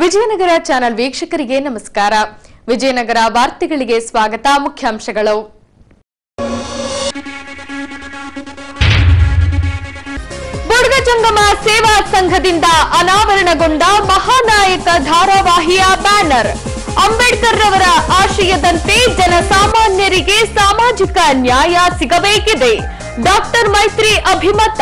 Vijayanagara channel ವೀಕ್ಷಕರಿಗೆ ನಮಸ್ಕಾರ ವಿಜಯನಗರ ವಾರ್ತೆಗಳಿಗೆ ಸ್ವಾಗತ ಮುಖ್ಯಾಂಶಗಳು ಬುಡ್ಗಜಂಗಮ ಸೇವಾ ಸಂಘದಿಂದ ಅನಾವರಣಗೊಂಡ ಮಹಾನಾಯಕ ಧಾರಾವಾಹಿಯ ಬ್ಯಾನರ್ ಅಂಬೇಡ್ಕರ್ ರವರ ಆಶಯದಂತೆ ಜನಸಾಮಾನ್ಯರಿಗೆ ಸಾಮಾಜಿಕ ನ್ಯಾಯ ಸಿಗಬೇಕಿದೆ ಡಾಕ್ಟರ್ ಮೈತ್ರಿ ಅಭಿಮತ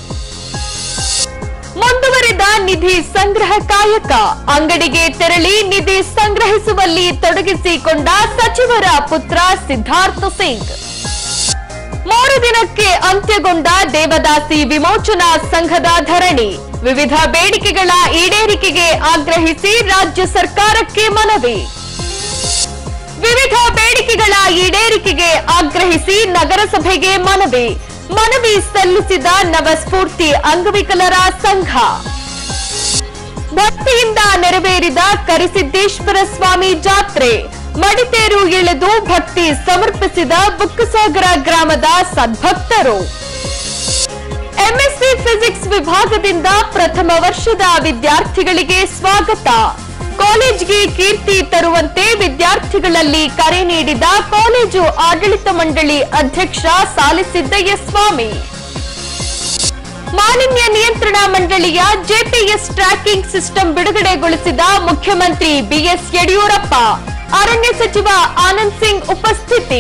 ಮುಂದುವರಿದ ನಿಧಿ ಸಂಗ್ರಹ ಕಾಯಕ ಅಂಗಡಿಗೆ ತೆರಳಿ ನಿಧಿ ಸಂಗ್ರಹಿಸುವಲ್ಲಿ ತೊಡಗಿಸಿಕೊಂಡ ಸಚಿವರ ಪುತ್ರ ಸಿದ್ಧಾರ್ಥ ಸಿಂಗ್ ಮೂರು ದಿನಕ್ಕೆ ಅಂತ್ಯಗೊಂಡ ದೇವದಾಸಿ ವಿಮೋಚನಾ ಸಂಘದ ಧರಣಿ ವಿವಿಧ ಬೇಡಿಕೆಗಳ ಈಡೇರಿಕೆಗೆ ಆಗ್ರಹಿಸಿ ರಾಜ್ಯ ಸರ್ಕಾರಕ್ಕೆ ಮನವಿ ವಿವಿಧ ಬೇಡಿಕೆಗಳ ಈಡೇರಿಕೆಗೆ ಆಗ್ರಹಿಸಿ ನಗರಸಭೆಗೆ ಮನವಿ ಮನವಿ ಸಲ್ಲಿಸಿದ ನವಸ್ಫೂರ್ತಿ ಅಂಗವಿಕಲರ ಸಂಘ ಭಕ್ತಿಯಿಂದ ನೆರವೇರಿದ ಕರಿಸಿದ್ದೇಶ್ವರ ಸ್ವಾಮಿ ಜಾತ್ರೆ ಮಡಿತೇರು ಇಳಿದು ಭಕ್ತಿ ಸಮರ್ಪಿಸಿದ ಬುಕ್ಕಸಾಗರ ಗ್ರಾಮದ ಸದ್ಭಕ್ತರು ಎಂಎಸ್ಸಿ ಫಿಸಿಕ್ಸ್ ವಿಭಾಗದಿಂದ ಪ್ರಥಮ ವರ್ಷದ ವಿದ್ಯಾರ್ಥಿಗಳಿಗೆ ಸ್ವಾಗತ ಕಾಲೇಜ್ಗೆ ಕೀರ್ತಿ ತರುವಂತೆ ವಿದ್ಯಾರ್ಥಿಗಳಲ್ಲಿ ಕರೆ ನೀಡಿದ ಕಾಲೇಜು ಆಡಳಿತ ಮಂಡಳಿ ಅಧ್ಯಕ್ಷ ಸಾಲಿಸಿದ್ದಯ್ಯ ಸ್ವಾಮಿ ಮಾಲಿನ್ಯ ನಿಯಂತ್ರಣ ಮಂಡಳಿಯ ಜೆಪಿಎಸ್ ಟ್ರ್ಯಾಕಿಂಗ್ ಸಿಸ್ಟಮ್ ಬಿಡುಗಡೆಗೊಳಿಸಿದ ಮುಖ್ಯಮಂತ್ರಿ ಬಿಎಸ್ ಯಡಿಯೂರಪ್ಪ ಅರಣ್ಯ ಸಚಿವ ಆನಂದ್ ಸಿಂಗ್ ಉಪಸ್ಥಿತಿ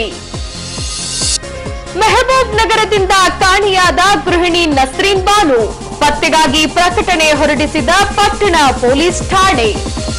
ಮೆಹಬೂಬ್ ನಗರದಿಂದ ಕಾಣೆಯಾದ ಗೃಹಿಣಿ ನಸ್ರೀನ್ ಬಾನು ಪತ್ತೆಗಾಗಿ ಪ್ರಕಟಣೆ ಹೊರಡಿಸಿದ ಪಟ್ಟಣ ಪೊಲೀಸ್ ಠಾಣೆ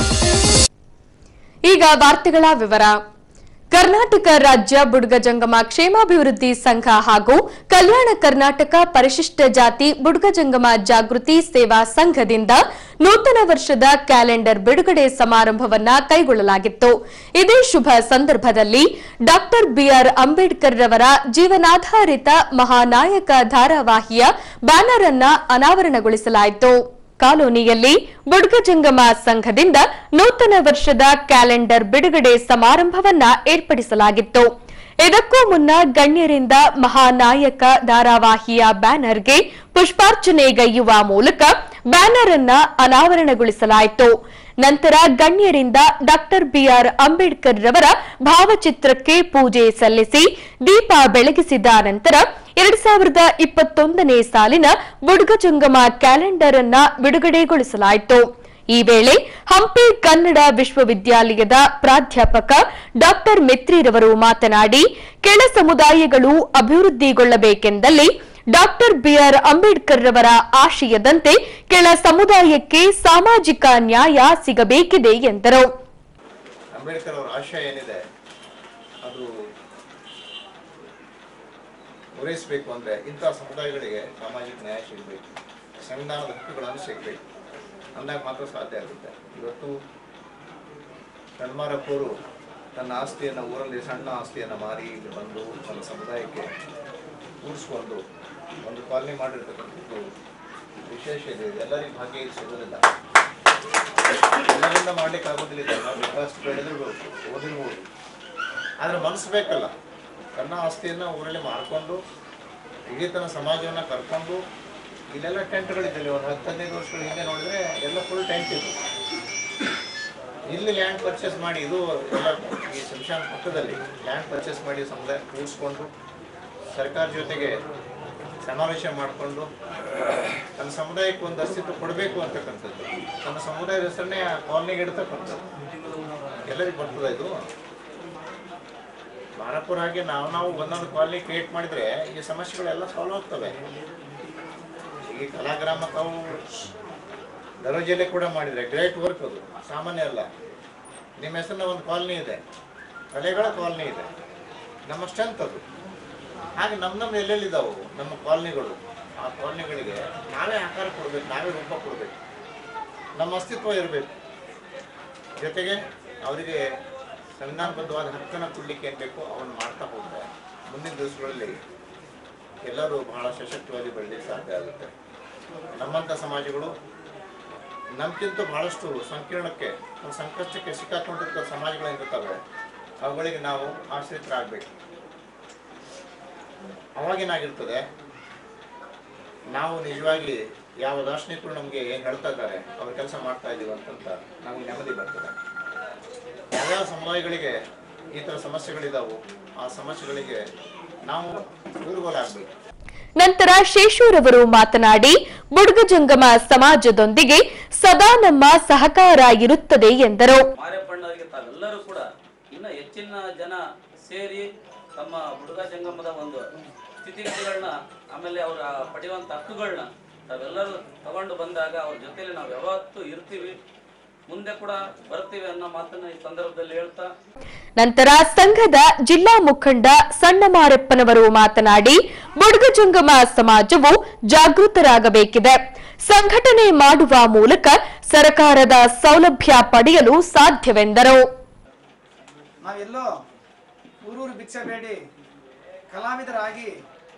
ಈಗ ವಾರ್ತೆಗಳ ವಿವರ ಕರ್ನಾಟಕ ರಾಜ್ಯ ಬುಡ್ಗ ಜಂಗಮ ಕ್ಷೇಮಾಭಿವೃದ್ಧಿ ಸಂಘ ಹಾಗೂ ಕಲ್ಯಾಣ ಕರ್ನಾಟಕ ಪರಿಶಿಷ್ಟ ಜಾತಿ ಬುಡ್ಗ ಜಂಗಮ ಜಾಗೃತಿ ಸೇವಾ ಸಂಘದಿಂದ ನೂತನ ವರ್ಷದ ಕ್ಯಾಲೆಂಡರ್ ಬಿಡುಗಡೆ ಸಮಾರಂಭವನ್ನ ಕೈಗೊಳ್ಳಲಾಗಿತ್ತು ಇದೇ ಶುಭ ಸಂದರ್ಭದಲ್ಲಿ ಡಾಕ್ಟರ್ ಬಿಆರ್ ಅಂಬೇಡ್ಕರ್ ರವರ ಜೀವನಾಧಾರಿತ ಮಹಾನಾಯಕ ಧಾರಾವಾಹಿಯ ಬ್ಯಾನರ್ ಅನ್ನ ಅನಾವರಣಗೊಳಿಸಲಾಯಿತು ಕಾಲೋನಿಯಲ್ಲಿ ಬುಡ್ಗಜಂಗಮ ಸಂಘದಿಂದ ನೂತನ ವರ್ಷದ ಕ್ಯಾಲೆಂಡರ್ ಬಿಡುಗಡೆ ಸಮಾರಂಭವನ್ನ ಏರ್ಪಡಿಸಲಾಗಿತ್ತು ಇದಕ್ಕೂ ಮುನ್ನ ಗಣ್ಯರಿಂದ ಮಹಾನಾಯಕ ಧಾರಾವಾಹಿಯ ಬ್ಯಾನರ್ಗೆ ಪುಷ್ಪಾರ್ಚನೆಗೈಯುವ ಮೂಲಕ ಬ್ಯಾನರ್ ಅನ್ನ ಅನಾವರಣಗೊಳಿಸಲಾಯಿತು ನಂತರ ಗಣ್ಯರಿಂದ ಡಾಕ್ಟರ್ ಬಿಆರ್ ಅಂಬೇಡ್ಕರ್ ರವರ ಭಾವಚಿತ್ರಕ್ಕೆ ಪೂಜೆ ಸಲ್ಲಿಸಿ ದೀಪ ಬೆಳಗಿಸಿದ ನಂತರ ಎರಡ್ ಸಾವಿರದ ಇಪ್ಪತ್ತೊಂದನೇ ಸಾಲಿನ ಬುಡ್ಗಜಂಗಮ ಕ್ಯಾಲೆಂಡರ್ ಅನ್ನ ಬಿಡುಗಡೆಗೊಳಿಸಲಾಯಿತು ಈ ವೇಳೆ ಹಂಪಿ ಕನ್ನಡ ವಿಶ್ವವಿದ್ಯಾಲಯದ ಪ್ರಾಧ್ಯಾಪಕ ಡಾಕ್ಟರ್ ಮಿತ್ರಿರವರು ಮಾತನಾಡಿ ಕೆಳ ಸಮುದಾಯಗಳು ಅಭಿವೃದ್ಧಿಗೊಳ್ಳಬೇಕೆಂದಲ್ಲಿ ಡಾಕ್ಟರ್ ಬಿಆರ್ ಅಂಬೇಡ್ಕರ್ ರವರ ಆಶಯದಂತೆ ಕೆಳ ಸಮುದಾಯಕ್ಕೆ ಸಾಮಾಜಿಕ ನ್ಯಾಯ ಸಿಗಬೇಕಿದೆ ಎಂದರು ಅಂಬೇಡ್ಕರ್ ಅವರ ಆಶಯ ಏನಿದೆ ಅದು ಪೂರೈಸಬೇಕು ಅಂದರೆ ಇಂಥ ಸಮುದಾಯಗಳಿಗೆ ಸಾಮಾಜಿಕ ನ್ಯಾಯ ಸಿಗಬೇಕು ಸಂವಿಧಾನದ ಹಕ್ಕುಗಳನ್ನು ಸಿಗಬೇಕು ಅಂದಾಗ ಮಾತ್ರ ಸಾಧ್ಯ ಆಗುತ್ತೆ ಇವತ್ತು ಕಣ್ಮಾರಪ್ಪವರು ತನ್ನ ಆಸ್ತಿಯನ್ನು ಊರಲ್ಲಿ ಸಣ್ಣ ಆಸ್ತಿಯನ್ನು ಮಾರಿ ಇಲ್ಲಿ ಬಂದು ತನ್ನ ಸಮುದಾಯಕ್ಕೆ ಕೂಡಿಸ್ಕೊಂಡು ಒಂದು ಕಾಲನಿ ಮಾಡಿರ್ತಕ್ಕಂಥದ್ದು ವಿಶೇಷ ಇದೆ ಇದು ಎಲ್ಲರಿಗೂ ಭಾಗ್ಯ ಇದು ಸಿಗೋದಿಲ್ಲ ಎಲ್ಲರಿಂದ ಮಾಡ್ಲಿಕ್ಕೆ ಆಗೋದಿಲ್ಲ ಇದು. ನಾವು ಬೇಕಾದಷ್ಟು ಬೆಳೆದಿರ್ಬೋದು ಓದಿರ್ಬೋದು ಆದರೆ ಮನಸ್ಸು ಬೇಕಲ್ಲ ತನ್ನ ಆಸ್ತಿಯನ್ನು ಊರಲ್ಲಿ ಮಾರ್ಕೊಂಡು ಇಡೀ ತನ್ನ ಸಮಾಜವನ್ನು ಕರ್ಕೊಂಡು ಇಲ್ಲೆಲ್ಲ ಟೆಂಟ್ಗಳಿದ್ದಲ್ಲಿ ಒಂದು ಹತ್ತು ಹದಿನೈದು ವರ್ಷಗಳ ಹಿಂದೆ ನೋಡಿದ್ರೆ ಎಲ್ಲ ಫುಲ್ ಟೆಂಟ್ ಇತ್ತು ಇಲ್ಲಿ ಲ್ಯಾಂಡ್ ಪರ್ಚೇಸ್ ಮಾಡಿ ಇದು ಎಲ್ಲ ಈ ಶಂಶಾನ್ ಪಕ್ಕದಲ್ಲಿ ಲ್ಯಾಂಡ್ ಪರ್ಚೇಸ್ ಮಾಡಿ ಸಮುದಾಯ ಕೂಡಿಸ್ಕೊಂಡು ಸರ್ಕಾರ ಜೊತೆಗೆ ಸಮಾವೇಶ ಮಾಡಿಕೊಂಡು ತನ್ನ ಸಮುದಾಯಕ್ಕೆ ಒಂದು ಅಸ್ತಿತ್ವ ಕೊಡಬೇಕು ಅಂತಕ್ಕಂಥದ್ದು ತನ್ನ ಸಮುದಾಯದ ಹೆಸರನ್ನೇ ಆ ಕಾಲನಿಗೆ ಇಡ್ತಕ್ಕಂಥದ್ದು ಎಲ್ಲರಿಗೂ ಬರ್ತದೆ ಇದು ಮಾರಪುರ ಹಾಗೆ ನಾವು ನಾವು ಒಂದೊಂದು ಕಾಲನಿ ಕ್ರಿಯೇಟ್ ಮಾಡಿದ್ರೆ ಈ ಸಮಸ್ಯೆಗಳೆಲ್ಲ ಸಾಲ್ವ್ ಆಗ್ತವೆ ಈ ಕಲಾಗ್ರಾಮ ತಾವು ದರೋಜೆಲೆ ಕೂಡ ಮಾಡಿದ್ರೆ ಗ್ರೇಟ್ ವರ್ಕ್ ಅದು ಸಾಮಾನ್ಯ ಅಲ್ಲ ನಿಮ್ಮ ಹೆಸರಿನ ಒಂದು ಕಾಲನಿ ಇದೆ ಕಲೆಗಳ ಕಾಲನಿ ಇದೆ ನಮ್ಮ ಸ್ಟ್ರೆಂತ್ ಅದು ಹಾಗೆ ನಮ್ಮ ನಮ್ಮ ಎಲ್ಲೆಲ್ಲಿದ್ದಾವು ನಮ್ಮ ಕಾಲನಿಗಳು ಆ ಕಾಲನಿಗಳಿಗೆ ನಾವೇ ಆಕಾರ ಕೊಡಬೇಕು ನಾವೇ ರೂಪ ಕೊಡಬೇಕು ನಮ್ಮ ಅಸ್ತಿತ್ವ ಇರಬೇಕು ಜೊತೆಗೆ ಅವರಿಗೆ ಸಂವಿಧಾನಬದ್ಧವಾದ ಹಕ್ಕನ್ನು ಕೊಡಲಿಕ್ಕೆ ಏನು ಬೇಕೋ ಅವನ್ನ ಮಾಡ್ತಾ ಹೋದರೆ ಮುಂದಿನ ದಿವಸಗಳಲ್ಲಿ ಎಲ್ಲರೂ ಬಹಳ ಸಶಕ್ತವಾಗಿ ಬೆಳಲಿಕ್ಕೆ ಸಾಧ್ಯ ಆಗುತ್ತೆ ನಮ್ಮಂಥ ಸಮಾಜಗಳು ನಮ್ಗಿಂತ ಬಹಳಷ್ಟು ಸಂಕೀರ್ಣಕ್ಕೆ ಒಂದು ಸಂಕಷ್ಟಕ್ಕೆ ಸಿಕ್ಕಾಕೊಂಡಿರ್ತ ಸಮಾಜಗಳೇನಿರ್ತವೆ ಅವುಗಳಿಗೆ ನಾವು ಆಶ್ರಿತರಾಗಬೇಕು ಅವಾಗೇನಾಗಿರ್ತದೆ ನಾವು ನಿಜವಾಗಿ ಯಾವ ದಾರ್ಶನಿಕರು ನಮಗೆ ಏನು ಹೇಳ್ತಾ ಇದ್ದಾರೆ ಅವ್ರ ಕೆಲಸ ಮಾಡ್ತಾ ಇದ್ದೀವಿ ಅಂತಂತ ನಮಗೆ ನೆಮ್ಮದಿ ಬರ್ತದೆ ಯಾವ್ಯಾವ ಸಮುದಾಯಗಳಿಗೆ ಈ ಥರ ಸಮಸ್ಯೆಗಳಿದಾವು ಆ ಸಮಸ್ಯೆಗಳಿಗೆ ನಾವು ದೂರುಗೋಲಾಗಬೇಕು ನಂತರ ಶೇಷೂರವರು ಮಾತನಾಡಿ ಬುಡ್ಗಜಂಗಮ ಸಮಾಜದೊಂದಿಗೆ ಸದಾ ನಮ್ಮ ಸಹಕಾರ ಇರುತ್ತದೆ ಎಂದರು ಮಾರೆಪ್ಪಣ್ಣವರಿಗೆ ತಾವೆಲ್ಲರೂ ಕೂಡ ಇನ್ನು ಹೆಚ್ಚಿನ ಜನ ಸೇರಿ ತಮ್ಮ ಹುಡುಗ ಜಂಗಮದ ಒಂದು ಸ್ಥಿತಿಗತಿಗಳನ್ನ ಆಮೇಲೆ ಅವರ ಪಡೆಯುವಂಥ ಹಕ್ಕುಗಳನ್ನ ತಾವೆಲ್ಲರೂ ತಗೊಂಡು ಬಂದಾಗ ಅವ್ರ ಜೊತೆಲಿ ನಾವು ಯಾವತ್ತೂ ಇರ್ತೀವಿ ಮುಂದೆ ಕೂಡ ಬರ್ತೀವಿ ಅನ್ನೋ ಮಾತನ್ನ ಈ ಸಂದರ್ಭದಲ್ಲಿ ಹೇಳ್ತಾ ನಂತರ ಸಂಘದ ಜಿಲ್ಲಾ ಮುಖಂಡ ಸಣ್ಣ ಮಾರೆಪ್ಪನವರು ಮಾತನಾಡಿ ಬುಡ್ಗಜಂಗಮ ಸಮಾಜವು ಜಾಗೃತರಾಗಬೇಕಿದೆ ಸಂಘಟನೆ ಮಾಡುವ ಮೂಲಕ ಸರ್ಕಾರದ ಸೌಲಭ್ಯ ಪಡೆಯಲು ಸಾಧ್ಯವೆಂದರು ನಾವೆಲ್ಲೋ ಊರೂರು ಭಿಕ್ಷೆ ಬೇಡಿ ಕಲಾವಿದರಾಗಿ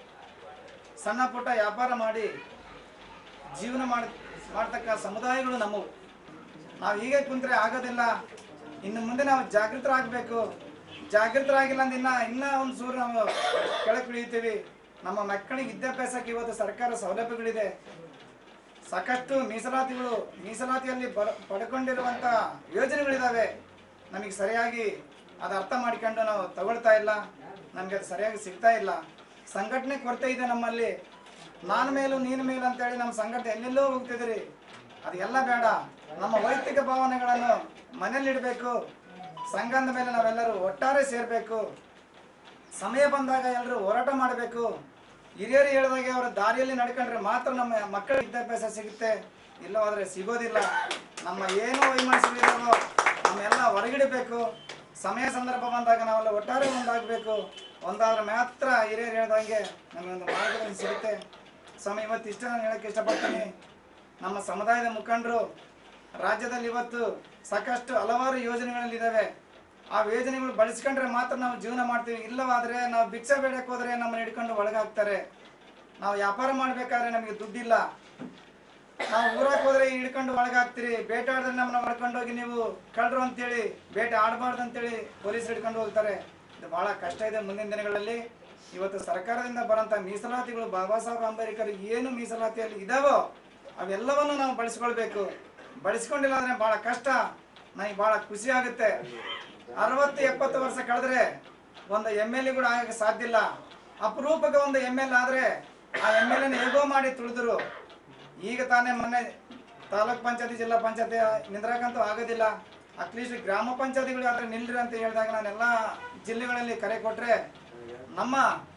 ಸಣ್ಣ ಪುಟ್ಟ ವ್ಯಾಪಾರ ಮಾಡಿ ಜೀವನ ಮಾಡಿ ಮಾಡ್ತಕ್ಕ ಸಮುದಾಯಗಳು ನಮ್ಮವು ನಾವು ಹೀಗೆ ಕುಂತ್ರೆ ಆಗೋದಿಲ್ಲ ಇನ್ನು ಮುಂದೆ ನಾವು ಜಾಗೃತರಾಗಬೇಕು ಜಾಗೃತರಾಗಿಲ್ಲ ಅಂದ್ರೆ ಇನ್ನ ಇನ್ನ ಒಂದು ಸೂರು ನಾವು ಕೆಳಗೆ ಇಳಿಯುತ್ತೀವಿ ನಮ್ಮ ಮಕ್ಕಳಿಗೆ ವಿದ್ಯಾಭ್ಯಾಸಕ್ಕೆ ಇವತ್ತು ಸರ್ಕಾರ ಸೌಲಭ್ಯಗಳಿದೆ ಸಾಕಷ್ಟು ಮೀಸಲಾತಿಗಳು ಮೀಸಲಾತಿಯಲ್ಲಿ ಬರ ಪಡ್ಕೊಂಡಿರುವಂಥ ಯೋಜನೆಗಳಿದ್ದಾವೆ ನಮಗೆ ಸರಿಯಾಗಿ ಅದು ಅರ್ಥ ಮಾಡ್ಕೊಂಡು ನಾವು ತಗೊಳ್ತಾ ಇಲ್ಲ ನಮಗೆ ಅದು ಸರಿಯಾಗಿ ಸಿಗ್ತಾ ಇಲ್ಲ ಸಂಘಟನೆ ಕೊರತೆ ಇದೆ ನಮ್ಮಲ್ಲಿ ನಾನು ಮೇಲೂ ನೀನು ಮೇಲು ಅಂತೇಳಿ ನಮ್ಮ ಸಂಘಟನೆ ಎಲ್ಲೆಲ್ಲೋ ಹೋಗ್ತಿದ್ದೀರಿ ಅದೆಲ್ಲ ಬೇಡ ನಮ್ಮ ವೈಯಕ್ತಿಕ ಭಾವನೆಗಳನ್ನು ಮನೇಲಿಡಬೇಕು ಸಂಘದ ಮೇಲೆ ನಾವೆಲ್ಲರೂ ಒಟ್ಟಾರೆ ಸೇರಬೇಕು ಸಮಯ ಬಂದಾಗ ಎಲ್ಲರೂ ಹೋರಾಟ ಮಾಡಬೇಕು ಹಿರಿಯರು ಹೇಳಿದಾಗ ಅವರ ದಾರಿಯಲ್ಲಿ ನಡ್ಕೊಂಡ್ರೆ ಮಾತ್ರ ನಮ್ಮ ಮಕ್ಕಳ ವಿದ್ಯಾಭ್ಯಾಸ ಸಿಗುತ್ತೆ ಇಲ್ಲವಾದ್ರೆ ಸಿಗೋದಿಲ್ಲ ನಮ್ಮ ಏನು ವೈಮನಸ್ಸುಗಳಿದಾವೋ ನಮ್ಮೆಲ್ಲ ಹೊರಗಿಡಬೇಕು ಸಮಯ ಸಂದರ್ಭ ಬಂದಾಗ ನಾವೆಲ್ಲ ಒಟ್ಟಾರೆ ಒಂದಾಗಬೇಕು ಒಂದಾದ್ರೆ ಮಾತ್ರ ಹಿರಿಯರು ಹೇಳ್ದಂಗೆ ನಮಗೊಂದು ಮಾರ್ಗದರ್ಶನ ಸಿಗುತ್ತೆ ಸ್ವಾಮಿ ಇವತ್ತು ಇಷ್ಟ ನಾನು ಹೇಳಕ್ಕೆ ಇಷ್ಟಪಡ್ತೀನಿ ನಮ್ಮ ಸಮುದಾಯದ ಮುಖಂಡರು ರಾಜ್ಯದಲ್ಲಿ ಇವತ್ತು ಸಾಕಷ್ಟು ಹಲವಾರು ಯೋಜನೆಗಳಿದ್ದಾವೆ ಆ ಯೋಜನೆಗಳು ಬಳಸ್ಕೊಂಡ್ರೆ ಮಾತ್ರ ನಾವು ಜೀವನ ಮಾಡ್ತೀವಿ ಇಲ್ಲವಾದ್ರೆ ನಾವು ಭಿಕ್ಷೆ ಬೇಡಕ್ಕೆ ಹೋದ್ರೆ ನಮ್ಮನ್ನ ಹಿಡ್ಕೊಂಡು ಒಳಗಾಗ್ತಾರೆ ನಾವು ವ್ಯಾಪಾರ ಮಾಡ್ಬೇಕಾದ್ರೆ ನಮಗೆ ದುಡ್ಡಿಲ್ಲ ನಾವು ಊರಕ್ಕೆ ಹೋದ್ರೆ ಹಿಡ್ಕೊಂಡು ಒಳಗಾಗ್ತೀರಿ ಬೇಟೆ ಆಡಿದ್ರೆ ನಮ್ಮನ್ನ ಹೊಡ್ಕೊಂಡು ಹೋಗಿ ನೀವು ಕಳ್ರು ಅಂತೇಳಿ ಬೇಟೆ ಆಡಬಾರ್ದು ಅಂತೇಳಿ ಪೊಲೀಸ್ ಹಿಡ್ಕೊಂಡು ಹೋಗ್ತಾರೆ ಇದು ಬಹಳ ಕಷ್ಟ ಇದೆ ಮುಂದಿನ ದಿನಗಳಲ್ಲಿ ಇವತ್ತು ಸರ್ಕಾರದಿಂದ ಬರೋಂಥ ಮೀಸಲಾತಿಗಳು ಬಾಬಾ ಸಾಹೇಬ್ ಅಂಬೇಡ್ಕರ್ ಏನು ಮೀಸಲಾತಿಯಲ್ಲಿ ಇದಾವೋ ಅವೆಲ್ಲವನ್ನು ನಾವು ಬಳಸ್ಕೊಳ್ಬೇಕು ಬಳಸ್ಕೊಂಡಿಲ್ಲ ಅಂದ್ರೆ ಬಹಳ ಕಷ್ಟ ನನಗೆ ಬಹಳ ಖುಷಿ ಆಗುತ್ತೆ ಅರವತ್ತು ಎಪ್ಪತ್ತು ವರ್ಷ ಕಳೆದ್ರೆ ಒಂದು ಎಮ್ ಎಲ್ ಎ ಕೂಡ ಆಗಕ್ಕೆ ಸಾಧ್ಯ ಇಲ್ಲ ಅಪರೂಪಕ್ಕೆ ಒಂದು ಎಮ್ ಎಲ್ ಆದ್ರೆ ಆ ಎಮ್ ಎಲ್ ಎನ ಹೇಗೋ ಮಾಡಿ ತುಳಿದ್ರು ಈಗ ತಾನೇ ಮೊನ್ನೆ ತಾಲೂಕ್ ಪಂಚಾಯತಿ ಜಿಲ್ಲಾ ಪಂಚಾಯತಿ ನಿಂದ್ರಾಕಂತೂ ಆಗೋದಿಲ್ಲ ಅಟ್ಲೀಸ್ಟ್ ಗ್ರಾಮ ಪಂಚಾಯತಿಗಳು ಆದ್ರೆ ನಿಲ್ರಿ ಅಂತ ಹೇಳಿದಾಗ ನಾನೆಲ್ಲ ಜಿಲ್ಲೆಗಳಲ್ಲಿ ಕರೆ ಕೊಟ್ರೆ ನಮ್ಮ